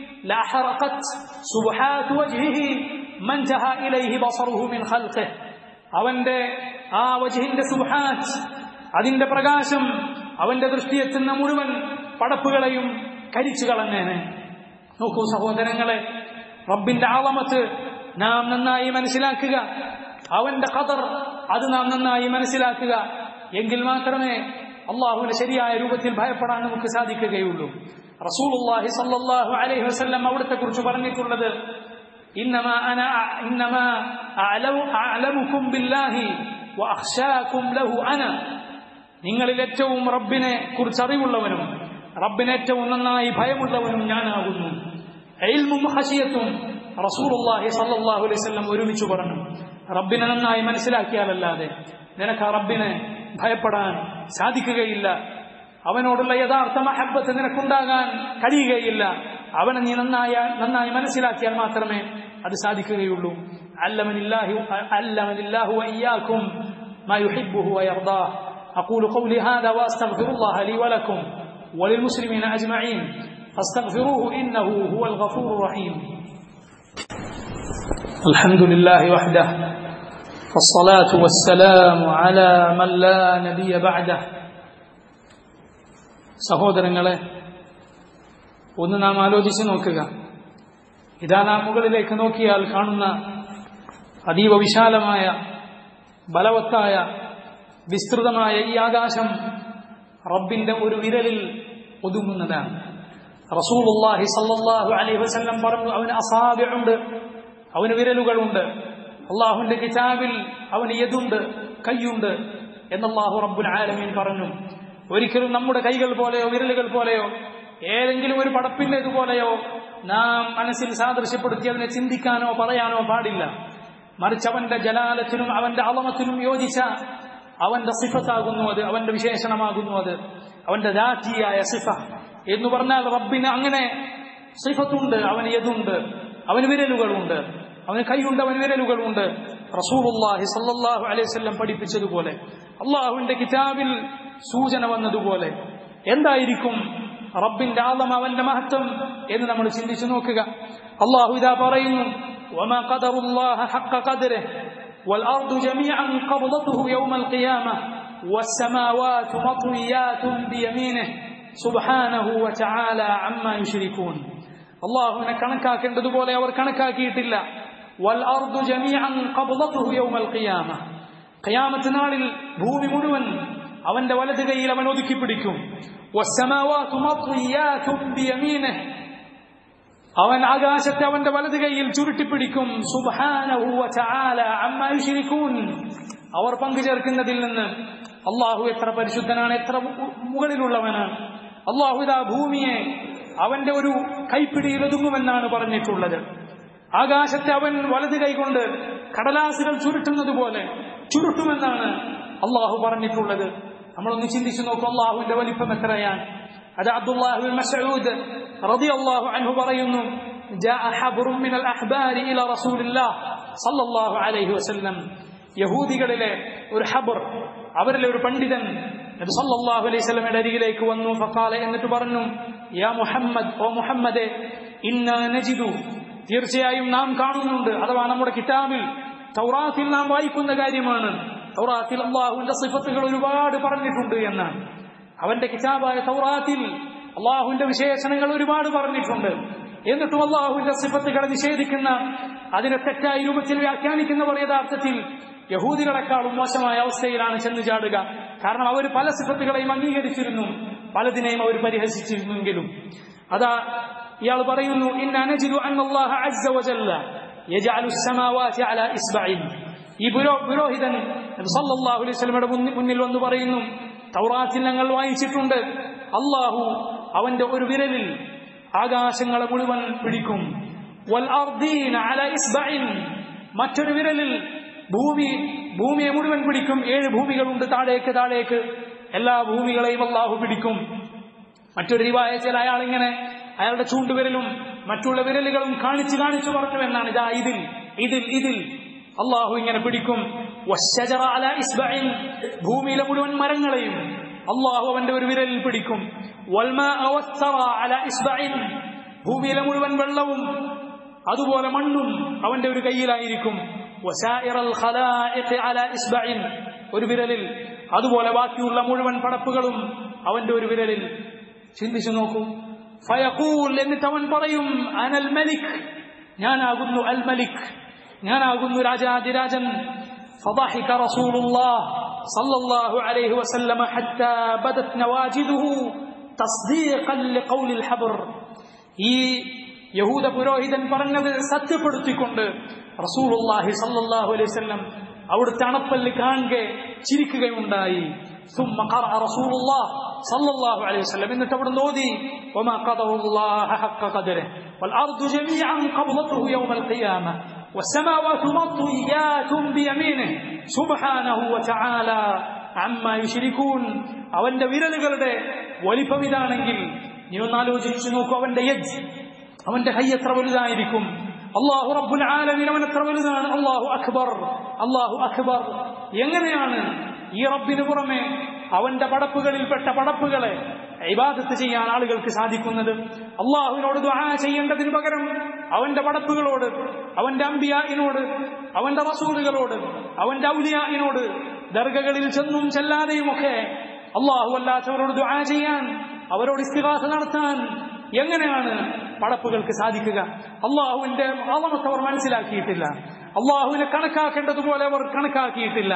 ലഹറഖത് സുബ്ഹാത്ത് വജ്ഹിഹി മൻ ജഹ ഇലൈഹി ബസറുഹു മിൻ ഖൽഖിഹ് അവന്റെ ആ വജ്ഹിന്റെ സുബ്ഹാത്ത് അതിന്റെ പ്രകാശം അവന്റെ ദൃഷ്ടിയെത്തുന്ന മുഴുവൻ പടപ്പുകളെയും കരിച്ചു കളഞ്ഞേനെ നോക്കൂ സഹോദരങ്ങളെ റബ്ബിന്റെ ആളമത്ത് നാം നന്നായി മനസ്സിലാക്കുക അവന്റെ ഖദർ അത് നാം നന്നായി മനസ്സിലാക്കുക എങ്കിൽ മാത്രമേ അള്ളാഹുവിന്റെ ശരിയായ രൂപത്തിൽ ഭയപ്പെടാൻ നമുക്ക് സാധിക്കുകയുള്ളൂ റസൂലുള്ളാഹി സല്ലല്ലാഹു അലൈഹി വസല്ലം അവിടുത്തെ കുറിച്ച് പറഞ്ഞിട്ടുള്ളത് إنما أنا إنما أعلم أعلمكم بالله وأخشاكم له أنا നിങ്ങളിൽ ഏറ്റവും റബ്ബിനെ കുറിച്ച് അറിവുള്ളവനും റബ്ബിനെ ഏറ്റവും നന്നായി ഭയമുള്ളവനും ഞാനാകുന്നു എൽമും ഹസിയത്തും റസൂലുള്ളാഹി സല്ലല്ലാഹു അലൈഹി വസല്ലം ഒരുമിച്ച് പറഞ്ഞു റബ്ബിനെ നന്നായി മനസ്സിലാക്കിയാലല്ലാതെ നിനക്ക് ആ റബ്ബിനെ ഭയപ്പെടാൻ സാധിക്കുകയില്ല അവനോടുള്ള യഥാർത്ഥ മഹബത്ത് നിനക്കുണ്ടാകാൻ കഴിയുകയില്ല അവനെ നീ നന്നായ നന്നായി മനസ്സിലാക്കിയാൽ മാത്രമേ അത് സാധിക്കുകയുള്ളൂ അല്ലമനില്ലാഹു അല്ലമനില്ലാഹു വയ്യാക്കും ما يحبه ويرضاه أقول قولي هذا وأستغفر الله لي ولكم وللمسلمين أجمعين فاستغفروه إنه هو الغفور الرحيم الحمد لله وحده والصلاة والسلام على من لا نبي بعده സഹോദരങ്ങളെ ഒന്ന് നാം ആലോചിച്ച് നോക്കുക ഇതാ നാം മുകളിലേക്ക് നോക്കിയാൽ കാണുന്ന അതീവ വിശാലമായ ബലവത്തായ വിസ്തൃതമായ ഈ ആകാശം റബ്ബിന്റെ ഒരു വിരലിൽ ഒതുങ്ങുന്നതാണ് റസൂലുള്ളാഹി സല്ലല്ലാഹു അലൈഹി വസല്ലം പറഞ്ഞു അവന് അസാബിഉണ്ട് അവന് വിരലുകളുണ്ട് അള്ളാഹുവിന്റെ കിതാബിൽ അവന് യതുണ്ട് കൈയുണ്ട് എന്നല്ലാഹു റബ്ബുൽ ആലമീൻ പറഞ്ഞു ഒരിക്കലും നമ്മുടെ കൈകൾ പോലെയോ വിരലുകൾ പോലെയോ ഏതെങ്കിലും ഒരു പടപ്പിന്റേതുപോലെയോ നാം മനസ്സിൽ സാദൃശ്യപ്പെടുത്തി അതിനെ ചിന്തിക്കാനോ പറയാനോ പാടില്ല മറിച്ച് അവന്റെ ജലാലത്തിനും അവന്റെ അളമത്തിനും യോജിച്ച അവന്റെ സിഫത്താകുന്നു അത് അവന്റെ വിശേഷണമാകുന്നു അത് അവന്റെ ദാറ്റിയായ സിഫ എന്ന് പറഞ്ഞാൽ റബ്ബിന് അങ്ങനെ സിഫത്തുണ്ട് അവന് യതുണ്ട് അവന് വിരലുകളുണ്ട് അവന് കൈയുണ്ട് അവന് വിരലുകളുണ്ട് റസൂലുള്ളാഹി സല്ലല്ലാഹു അലൈഹി വസല്ലം പഠിപ്പിച്ചതുപോലെ അള്ളാഹുവിന്റെ കിതാബിൽ സൂചന വന്നതുപോലെ എന്തായിരിക്കും റബ്ബിന്റെ ആദം അവന്റെ മഹത്വം എന്ന് നമ്മൾ ചിന്തിച്ചു നോക്കുക അള്ളാഹു ഇതാ പറയുന്നു وما قدر الله حق قدره والأرض جميعا قبضته يوم القيامة والسماوات مطويات بيمينه سبحانه وتعالى عما يشركون അള്ളാഹുവിനെ കണക്കാക്കേണ്ടതുപോലെ അവർ കണക്കാക്കിയിട്ടില്ല വൽ അർദു ജമീഅൻ ഖബ്ദതുഹു യൗമൽ ഖിയാമ ഖിയാമത്ത് നാളിൽ ഭൂമി മുഴുവൻ അവന്റെ വലത് കൈയിൽ അവൻ ഒതുക്കി പിടിക്കും വസ്സമാവാതു മത്വിയാതും ബിയമീനിഹി അവൻ ആകാശത്തെ അവന്റെ വലത് കൈയിൽ ചുരുട്ടിപ്പിടിക്കും സുബ്ഹാനഹു വതആല അമ്മാ യുശ്രികൂൻ അവർ പങ്കുചേർക്കുന്നതിൽ നിന്ന് അള്ളാഹു എത്ര പരിശുദ്ധനാണ് എത്ര മു- മുകളിലുള്ളവനാണ് അള്ളാഹു ഇതാ ഭൂമിയെ അവന്റെ ഒരു കൈപ്പിടിയിൽ ഒതുങ്ങുമെന്നാണ് പറഞ്ഞിട്ടുള്ളത് ആകാശത്തെ അവൻ വലത് കൈകൊണ്ട് കടലാസുകൾ ചുരുട്ടുന്നത് പോലെ ചുരുട്ടുമെന്നാണ് അള്ളാഹു പറഞ്ഞിട്ടുള്ളത് നമ്മളൊന്ന് ചിന്തിച്ചു നോക്കും അള്ളാഹുവിന്റെ വലിപ്പം എത്രയാണ് അത് അബ്ദുല്ലാഹു മസഊദ് റളിയല്ലാഹു അൻഹു പറയുന്നു جاء حبر من الأحبار إلى رسول الله صلى الله عليه وسلم യഹൂദികളിലെ ഒരു ഹബർ അവരിലെ ഒരു പണ്ഡിതൻ നബി സല്ലല്ലാഹു അലൈഹി വസല്ലമയുടെ അരികിലേക്ക് വന്നു ഫഖാല എന്നിട്ട് പറഞ്ഞു യാ മുഹമ്മദ് ഓ മുഹമ്മദേ ഇന്നാ നജിദു തീർച്ചയായും നാം കാണുന്നുണ്ട് അഥവാ നമ്മുടെ കിതാബിൽ തൗറാത്തിൽ നാം വായിക്കുന്ന കാര്യമാണ് തൗറാത്തിൽ അള്ളാഹുവിന്റെ സിഫത്തുകൾ ഒരുപാട് പറഞ്ഞിട്ടുണ്ട് എന്നാണ് അവന്റെ കിതാബായ തൗറാത്തിൽ അള്ളാഹുവിന്റെ വിശേഷണങ്ങൾ ഒരുപാട് പറഞ്ഞിട്ടുണ്ട് എന്നിട്ടും അള്ളാഹുവിന്റെ സിഫത്തുകളെ നിഷേധിക്കുന്ന അതിനെ തെറ്റായ രൂപത്തിൽ വ്യാഖ്യാനിക്കുന്നവർ യഥാർത്ഥത്തിൽ യഹൂദികളെക്കാളും മോശമായ അവസ്ഥയിലാണ് ചെന്നു ചാടുക കാരണം അവർ പല സിഫത്തുകളെയും അംഗീകരിച്ചിരുന്നു പലതിനെയും അവർ പരിഹസിച്ചിരുന്നെങ്കിലും അതാ ഇയാൾ പറയുന്നു ഇന്ന അനജിദു അന്നല്ലാഹ അസ്സ വജല്ല യജഅലു السماوات على ഇസ്ബഇൻ ഈ പുരോ പുരോഹിതൻ നബി സല്ലല്ലാഹു അലൈഹി വസല്ലമയുടെ മുന്നിൽ വന്ന് പറയുന്നു തൗറാത്തിൽ ഞങ്ങൾ വായിച്ചിട്ടുണ്ട് അള്ളാഹു അവന്റെ ഒരു വിരലിൽ ആകാശങ്ങളെ മുഴുവൻ പിടിക്കും വൽ അർദീന അല ഇസ്ബഇൻ മറ്റൊരു വിരലിൽ ഭൂമി ഭൂമിയെ മുഴുവൻ പിടിക്കും ഏഴ് ഭൂമികളുണ്ട് താഴേക്ക് താഴേക്ക് എല്ലാ ഭൂമികളെയും അള്ളാഹു പിടിക്കും മറ്റൊരു റിവായത്തിൽ അയാൾ ഇങ്ങനെ അയാളുടെ ചൂണ്ടുവിരലും മറ്റുള്ള വിരലുകളും കാണിച്ചു കാണിച്ചു പറഞ്ഞു എന്നാണ് ഇതാ ഇതിൽ ഇതിൽ ഇതിൽ അള്ളാഹു ഇങ്ങനെ പിടിക്കും വശജറ അല ഇസ്ബഇൻ ഭൂമിയിലെ മുഴുവൻ മരങ്ങളെയും അള്ളാഹു അവന്റെ ഒരു വിരലിൽ പിടിക്കും വൽമാഅ വസ്സറ അല ഇസ്ബഇൻ ഭൂമിയിലെ മുഴുവൻ വെള്ളവും അതുപോലെ മണ്ണും അവന്റെ ഒരു കയ്യിലായിരിക്കും വസായിറൽ ഖലായിഖ് അല ഇസ്ബഇൻ ഒരു വിരലിൽ അതുപോലെ ബാക്കിയുള്ള മുഴുവൻ പടപ്പുകളും അവന്റെ ഒരു വിരലിൽ ചിന്തിച്ചു നോക്കൂ ഫയഖൂൽ എന്നിട്ട് അവൻ പറയും അനൽ മലിക് ഞാനാകുന്നു അൽ മലിക് ഞാനാകുന്നു രാജാതിരാജൻ فضحك رسول الله صلى الله عليه وسلم حتى بدت نواجذه تصديقا لقول الحبر ഈ യഹൂദ പുരോഹിതൻ പറഞ്ഞത് സത്യപ്പെടുത്തിക്കൊണ്ട് റസൂലുള്ളാഹി സല്ലല്ലാഹു അലൈഹി വസല്ലം അവിടുത്തെ അണപ്പല്ല് കാണുക ചിരിക്കുകയുണ്ടായി ثم قرأ رسول الله صلى الله عليه وسلم എന്നിട്ട് അവിടെ നോദി وما قدر الله حق قدره والأرض جميعا قبضته يوم القيامة والسماوات مطويات بيمينه سبحانه وتعالى عما يشركون അവന്റെ വിരലുകളുടെ വലിപ്പം ഇതാണെങ്കിൽ നീ ഒന്ന് ആലോചിച്ചു നോക്കൂ അവന്റെ യജ് അവന്റെ കൈ എത്ര വലുതായിരിക്കും അള്ളാഹു റബ്ബുൽ ആലമീൻ അവൻ എത്ര വലുതാണ് അള്ളാഹു അക്ബർ അള്ളാഹു അക്ബർ എങ്ങനെയാണ് ഈ റബ്ബിന് പുറമെ അവന്റെ പടപ്പുകളിൽപ്പെട്ട പടപ്പുകളെ ഇബാദത്ത് ചെയ്യാൻ ആളുകൾക്ക് സാധിക്കുന്നത് അള്ളാഹുവിനോട് ദുആ ചെയ്യേണ്ടതിന് പകരം അവന്റെ പടപ്പുകളോട് അവന്റെ അമ്പിയായിനോട് അവന്റെ റസൂലുകളോട് അവന്റെ ഔലിയായിനോട് ദർഗകളിൽ ചെന്നും ചെല്ലാതെയുമൊക്കെ അള്ളാഹു അല്ലാത്തവരോട് ദുആ ചെയ്യാൻ അവരോട് ഇസ്തിഹാസ നടത്താൻ എങ്ങനെയാണ് പടപ്പുകൾക്ക് സാധിക്കുക അള്ളാഹുവിന്റെ അളമത്ത് അവർ മനസ്സിലാക്കിയിട്ടില്ല അള്ളാഹുവിനെ കണക്കാക്കേണ്ടതുപോലെ അവർ കണക്കാക്കിയിട്ടില്ല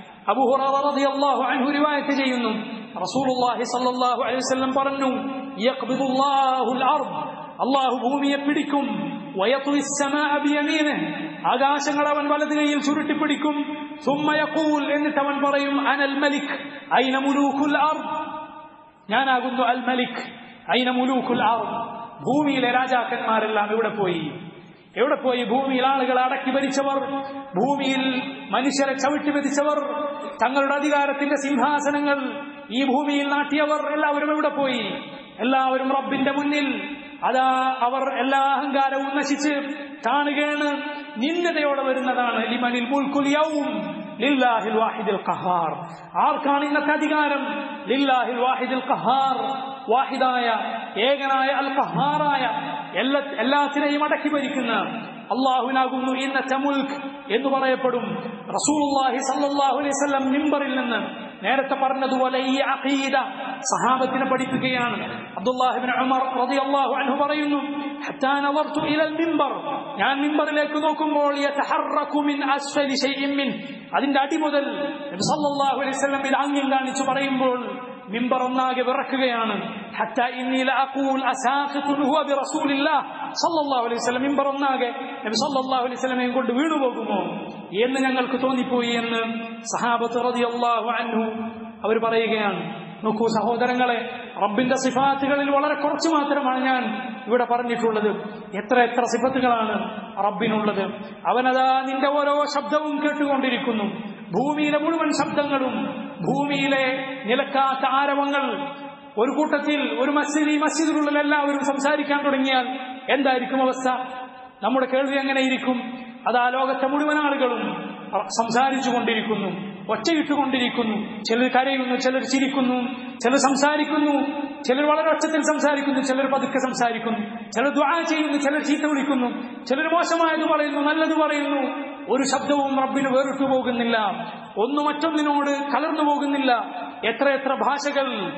അബൂഹുറാഹു അൻഹു റിവായത്ത് ചെയ്യുന്നു റസൂലുള്ളാഹി സ്വല്ലല്ലാഹു അലൈഹി വസല്ലം പറഞ്ഞു യഖ്ബിദുല്ലാഹുൽ അർദ് അള്ളാഹു ഭൂമിയെ പിടിക്കും വയത്വി السماء بيمينه ആകാശങ്ങൾ അവൻ വലത് കൈയിൽ ചുരുട്ടിപ്പിടിക്കും ثم يقول എന്നിട്ട് അവൻ പറയും അനൽ മലിക് ഐന മുലൂകുൽ അർദ് ഞാനാകുന്നു അൽ മലിക് ഐന മുലൂകുൽ അർദ് ഭൂമിയിലെ രാജാക്കന്മാരെല്ലാം എവിടെ പോയി എവിടെ പോയി ഭൂമിയിൽ ആളുകളെ അടക്കി ഭരിച്ചവർ ഭൂമിയിൽ മനുഷ്യരെ ചവിട്ടി മെതിച്ചവർ തങ്ങളുടെ അധികാരത്തിന്റെ സിംഹാസനങ്ങൾ ഈ ഭൂമിയിൽ നാട്ടിയവർ എല്ലാവരും എവിടെ പോയി എല്ലാവരും റബ്ബിന്റെ മുന്നിൽ അതാ അവർ എല്ലാ അഹങ്കാരവും നശിച്ച് കാണുകയാണ് നിന്ദതയോടെ വരുന്നതാണ് ലിമനിൽ മുൽക്കുൽ യൗം ലില്ലാഹിൽ വാഹിദിൽ ഖഹാർ ആർക്കാണ് ഇന്നത്തെ അധികാരം ലില്ലാഹിൽ വാഹിദിൽ ഖഹാർ വാഹിദായ ഏകനായ അൽ ഖഹാറായ എല്ലാ എല്ലാത്തിനെയും അടക്കി ഭരിക്കുന്ന അള്ളാഹുവിനാകുന്നു ഇന്നത്തെ മുൽക്ക് എന്ന് പറയപ്പെടും റസൂലുള്ളാഹി സല്ലല്ലാഹു അലൈഹി വസല്ലം മിമ്പറിൽ നിന്ന് നേരത്തെ പറഞ്ഞതുപോലെ ഈ അഖീദ സഹാബത്തിനെ പഠിപ്പിക്കുകയാണ് അബ്ദുല്ലാഹിബ്നു ഉമർ റളിയല്ലാഹു അൻഹു പറയുന്നു ഹത്താ നവർതു ഇലൽ മിമ്പർ ഞാൻ മിമ്പറിലേക്ക് നോക്കുമ്പോൾ യതഹറകു മിൻ അസ്ഫലി ശൈഇൻ മിൻ അതിന്റെ അടി മുതൽ നബി സല്ലല്ലാഹു അലൈഹി വസല്ലം ഇത് ആംഗ്യം കാണിച്ചു പറയുമ്പോൾ മിമ്പർ ഒന്നാകെ വിറക്കുകയാണ് ഹത്താ ഇന്നി ലഅഖൂൽ അസാഖിതുൻ ഹുവ ബിറസൂലില്ലാഹ് സല്ലല്ലാഹു അലൈഹി വസല്ലം മിമ്പർ ഒന്നാകെ നബി സല്ലല്ലാഹു അലൈഹി വസല്ലമയെ കൊണ്ട് വീണു പോകുമോ എന്ന് ഞങ്ങൾക്ക് തോന്നിപ്പോയി എന്ന് സഹാബത്ത് റളിയല്ലാഹു അൻഹു അവർ പറയുകയാണ് നോക്കൂ സഹോദരങ്ങളെ റബ്ബിന്റെ സിഫാത്തുകളിൽ വളരെ കുറച്ച് മാത്രമാണ് ഞാൻ ഇവിടെ പറഞ്ഞിട്ടുള്ളത് എത്ര എത്ര സിഫത്തുകളാണ് റബ്ബിനുള്ളത് അവനതാ നിന്റെ ഓരോ ശബ്ദവും കേട്ടുകൊണ്ടിരിക്കുന്നു ഭൂമിയിലെ മുഴുവൻ ശബ്ദങ്ങളും ഭൂമിയിലെ നിലക്കാത്ത ആരവങ്ങൾ ഒരു കൂട്ടത്തിൽ ഒരു മസ്ജിദ് ഈ മസ്ജിദിനുള്ളിൽ എല്ലാവരും സംസാരിക്കാൻ തുടങ്ങിയാൽ എന്തായിരിക്കും അവസ്ഥ നമ്മുടെ കേൾവി എങ്ങനെയിരിക്കും അതാ ലോകത്തെ മുഴുവൻ ആളുകളും സംസാരിച്ചു കൊണ്ടിരിക്കുന്നു ഒച്ചയിട്ടുകൊണ്ടിരിക്കുന്നു ചിലർ കരയുന്നു ചിലർ ചിരിക്കുന്നു ചിലർ സംസാരിക്കുന്നു ചിലർ വളരെ ഒച്ചത്തിൽ സംസാരിക്കുന്നു ചിലർ പതുക്കെ സംസാരിക്കുന്നു ചിലർ ദ്വാ ചെയ്യുന്നു ചിലർ ചീത്ത വിളിക്കുന്നു ചിലർ മോശമായത് പറയുന്നു നല്ലത് പറയുന്നു ഒരു ശബ്ദവും റബ്ബിന് വേറിട്ടു പോകുന്നില്ല ഒന്നു മറ്റൊന്നിനോട് കലർന്നു പോകുന്നില്ല എത്ര എത്ര ഭാഷകൾ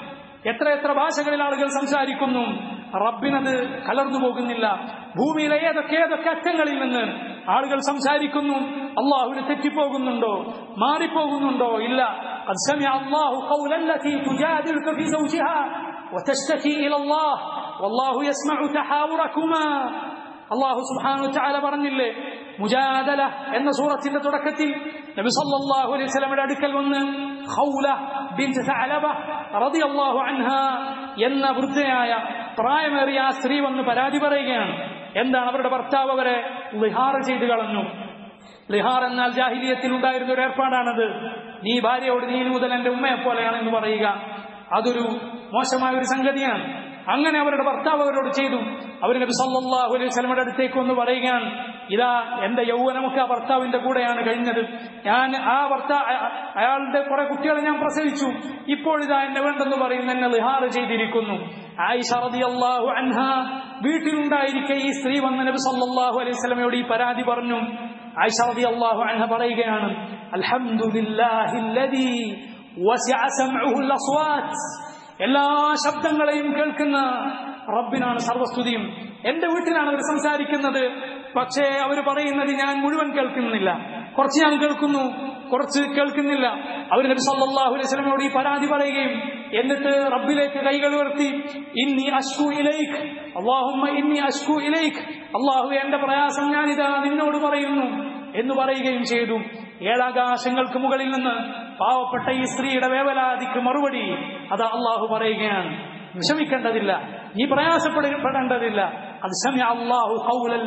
എത്ര എത്ര ഭാഷകളിൽ ആളുകൾ സംസാരിക്കുന്നു റബ്ബിനത് കലർന്നു പോകുന്നില്ല ഭൂമിയിലെ ഏതൊക്കെ ഏതൊക്കെ അറ്റങ്ങളിൽ നിന്ന് ആളുകൾ സംസാരിക്കുന്നു അള്ളാഹുവിന് തെറ്റിപ്പോകുന്നുണ്ടോ മാറിപ്പോകുന്നുണ്ടോ ഇല്ല قد سمع الله قول التي تجادلك في زوجها وتشتكي إلى الله والله يسمع تحاوركما അള്ളാഹു സുബ്ഹാനഹു തആല പറഞ്ഞില്ലേ മുജാദല എന്ന സൂറത്തിന്റെ തുടക്കത്തിൽ നബി സല്ലല്ലാഹു അലൈഹി വസല്ലമയുടെ അടുക്കൽ വന്ന് ഖൗല ബിൻത് തഅലബ റളിയല്ലാഹു അൻഹ എന്ന വൃദ്ധയായ പ്രായമേറിയ ആ സ്ത്രീ വന്ന് പരാതി പറയുകയാണ് എന്താണ് അവരുടെ ഭർത്താവ് അവരെ ലിഹാർ ചെയ്തു കളഞ്ഞു ലിഹാർ എന്നാൽ ജാഹിലിയത്തിൽ ഉണ്ടായിരുന്ന ഒരു ഏർപ്പാടാണത് നീ ഭാര്യയോട് നീ മുതൽ എന്റെ ഉമ്മയെ പോലെയാണെന്ന് പറയുക അതൊരു മോശമായ ഒരു സംഗതിയാണ് അങ്ങനെ അവരുടെ ഭർത്താവ് അവരോട് ചെയ്തു അവർ നബി സല്ലല്ലാഹു അലൈഹി വസല്ലമയുടെ അടുത്തേക്ക് വന്ന് പറയുകയാണ് ഇതാ എന്റെ യൗവനമൊക്കെ ആ ഭർത്താവിന്റെ കൂടെയാണ് കഴിഞ്ഞത് ഞാൻ ആ ഭർത്താ അയാളുടെ കുറെ കുട്ടികളെ ഞാൻ പ്രസവിച്ചു ഇപ്പോഴിതാ എന്നെ വേണ്ടെന്ന് പറയുന്നു എന്നെ ലിഹാർ ചെയ്തിരിക്കുന്നു ആയിഷ റളിയല്ലാഹു അൻഹ വീട്ടിലുണ്ടായിരിക്കെ ഈ സ്ത്രീ വന്ന നബി സല്ലല്ലാഹു അലൈഹി വസല്ലമയോട് ഈ പരാതി പറഞ്ഞു ആയിഷ റളിയല്ലാഹു അൻഹ പറയുകയാണ് അൽഹംദുലില്ലാഹില്ലദീ വസിഅ സമഉഹു അസ്വാത്ത് എല്ലാ ശബ്ദങ്ങളെയും കേൾക്കുന്ന റബ്ബിനാണ് സർവസ്തുതിയും എന്റെ വീട്ടിലാണ് അവർ സംസാരിക്കുന്നത് പക്ഷേ അവർ പറയുന്നത് ഞാൻ മുഴുവൻ കേൾക്കുന്നില്ല കുറച്ച് ഞാൻ കേൾക്കുന്നു കുറച്ച് കേൾക്കുന്നില്ല അവർ നബി സല്ലല്ലാഹു അലൈഹി വസല്ലമയോട് ഈ പരാതി പറയുകയും എന്നിട്ട് റബ്ബിലേക്ക് കൈകൾ ഉയർത്തി ഇന്നി അഷ്കു ഇലൈക് അല്ലാഹുമ്മ ഇന്നി അഷ്കു ഇലൈക് അല്ലാഹു എന്റെ പ്രയാസം ഞാനിതാ നിന്നോട് പറയുന്നു എന്ന് പറയുകയും ചെയ്തു ഏഴാകാശങ്ങൾക്ക് മുകളിൽ നിന്ന് പാവപ്പെട്ട ഈ സ്ത്രീയുടെ വേവലാതിക്ക് മറുപടി അത് അള്ളാഹു പറയുകയാണ് വിഷമിക്കേണ്ടതില്ല നീ പ്രയാസപ്പെടേണ്ടതില്ല അത് സമയ അള്ളാഹു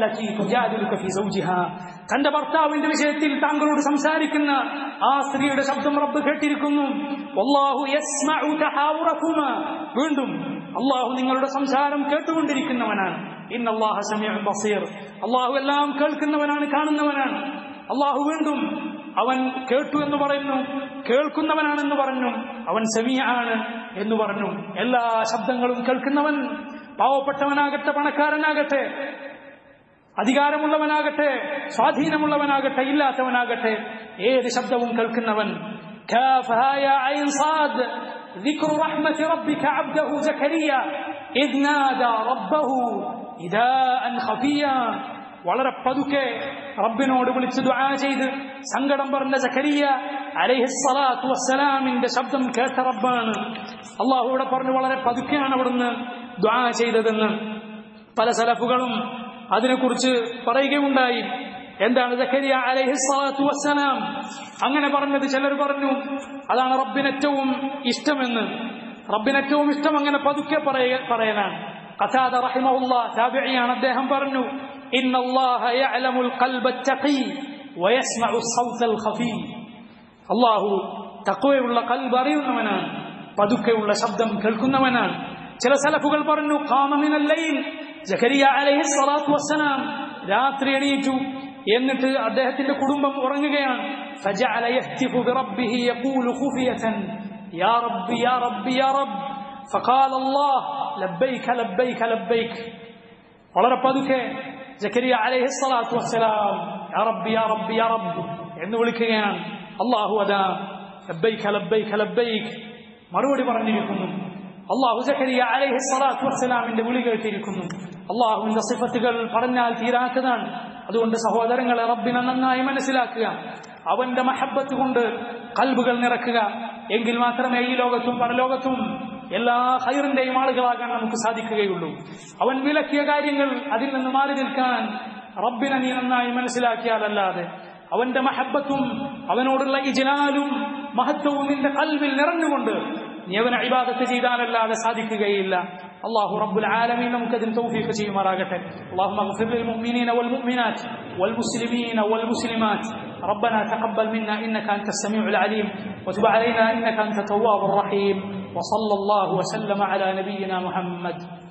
തന്റെ ഭർത്താവിന്റെ വിഷയത്തിൽ താങ്കളോട് സംസാരിക്കുന്ന ആ സ്ത്രീയുടെ ശബ്ദം റബ്ബ് കേട്ടിരിക്കുന്നു അള്ളാഹു വീണ്ടും അള്ളാഹു നിങ്ങളുടെ സംസാരം കേട്ടുകൊണ്ടിരിക്കുന്നവനാണ് ഇന്നല്ലാഹ സമയ ബസീർ അള്ളാഹു എല്ലാം കേൾക്കുന്നവനാണ് കാണുന്നവനാണ് അള്ളാഹു വീണ്ടും അവൻ കേട്ടു എന്ന് പറയുന്നു കേൾക്കുന്നവനാണെന്ന് പറഞ്ഞു അവൻ സെമിയാണ് എന്ന് പറഞ്ഞു എല്ലാ ശബ്ദങ്ങളും കേൾക്കുന്നവൻ പാവപ്പെട്ടവനാകട്ടെ പണക്കാരനാകട്ടെ അധികാരമുള്ളവനാകട്ടെ സ്വാധീനമുള്ളവനാകട്ടെ ഇല്ലാത്തവനാകട്ടെ ഏത് ശബ്ദവും കേൾക്കുന്നവൻ ذكر رحمة ربك عبده زكريا إذ نادى ربه نداء خفيا വളരെ പതുക്കെ റബ്ബിനോട് വിളിച്ച് ദുആ ചെയ്ത് സങ്കടം പറഞ്ഞ സക്കരിയ അലൈഹിസ്സലാത്തു വസ്സലാമിന്റെ ശബ്ദം കേട്ട റബ്ബാണ് അള്ളാഹു ഇവിടെ പറഞ്ഞു വളരെ പതുക്കെയാണ് അവിടുന്ന് ദുആ ചെയ്തതെന്ന് പല സലഫുകളും അതിനെക്കുറിച്ച് പറയുകയുണ്ടായി എന്താണ് സക്കരിയ അലൈഹിസ്സലാത്തു വസ്സലാം അങ്ങനെ പറഞ്ഞത് ചിലർ പറഞ്ഞു അതാണ് റബ്ബിനേറ്റവും ഇഷ്ടമെന്ന് റബ്ബിനേറ്റവും ഇഷ്ടം അങ്ങനെ പതുക്കെ പറയലാണ് قتاد رحمه الله تابعيان അദ്ദേഹം പറഞ്ഞു إن الله يعلم القلب التقي ويسمع الصوت الخفي അള്ളാഹു തക്കവയുള്ള കൽബ് അറിയുന്നവനാണ് പതുക്കെയുള്ള ശബ്ദം കേൾക്കുന്നവനാണ് ചില സലഫുകൾ പറഞ്ഞു കാമമിനല്ലയിൽ ജഖരിയ അലൈഹി സ്വലാത്തു വസ്സലാം രാത്രി എണീറ്റു എന്നിട്ട് അദ്ദേഹത്തിന്റെ കുടുംബം ഉറങ്ങുകയാണ് فجعل يهتف بربه يقول خفية يا رب يا رب يا رب فقال الله لبيك لبيك لبيك വളരെ പതുക്കെ ജക്കരിയ അലൈഹി സ്വലാത്തു വസ്സലാം യാ റബ്ബി യാ റബ്ബി യാ റബ്ബ് എന്ന് വിളിക്കുകയാണ് അള്ളാഹു അതാ ലബ്ബൈക ലബ്ബൈക ലബ്ബൈക് മറുപടി പറഞ്ഞിരിക്കുന്നു അള്ളാഹു ജക്കരിയ അലൈഹി സ്വലാത്തു വസ്സലാമിന്റെ വിളി കേട്ടിരിക്കുന്നു അള്ളാഹുവിന്റെ സിഫത്തുകൾ പറഞ്ഞാൽ തീരാത്തതാണ് അതുകൊണ്ട് സഹോദരങ്ങളെ റബ്ബിനെ നന്നായി മനസ്സിലാക്കുക അവന്റെ മഹബത്ത് കൊണ്ട് കൽബുകൾ നിറക്കുക എങ്കിൽ മാത്രമേ ഈ ലോകത്തും പരലോകത്തും എല്ലാ ഹൈറിന്റെയും ആളുകളാകാൻ നമുക്ക് സാധിക്കുകയുള്ളൂ അവൻ വിലക്കിയ കാര്യങ്ങൾ അതിൽ നിന്ന് മാറി നിൽക്കാൻ റബ്ബിനെ നീ നന്നായി മനസ്സിലാക്കിയാലല്ലാതെ അവന്റെ മഹബത്തും അവനോടുള്ള ഇജലാലും മഹത്വവും നിന്റെ കൽവിൽ നിറഞ്ഞുകൊണ്ട് നീ അവനെ ഇബാദത്ത് ചെയ്താലല്ലാതെ സാധിക്കുകയില്ല الله رب العالمين ممكن توفيق شيء مراقته اللهم اغفر للمؤمنين والمؤمنات والمسلمين والمسلمات ربنا تقبل منا انك انت السميع العليم وتب علينا انك انت التواب الرحيم وصلى الله وسلم على نبينا محمد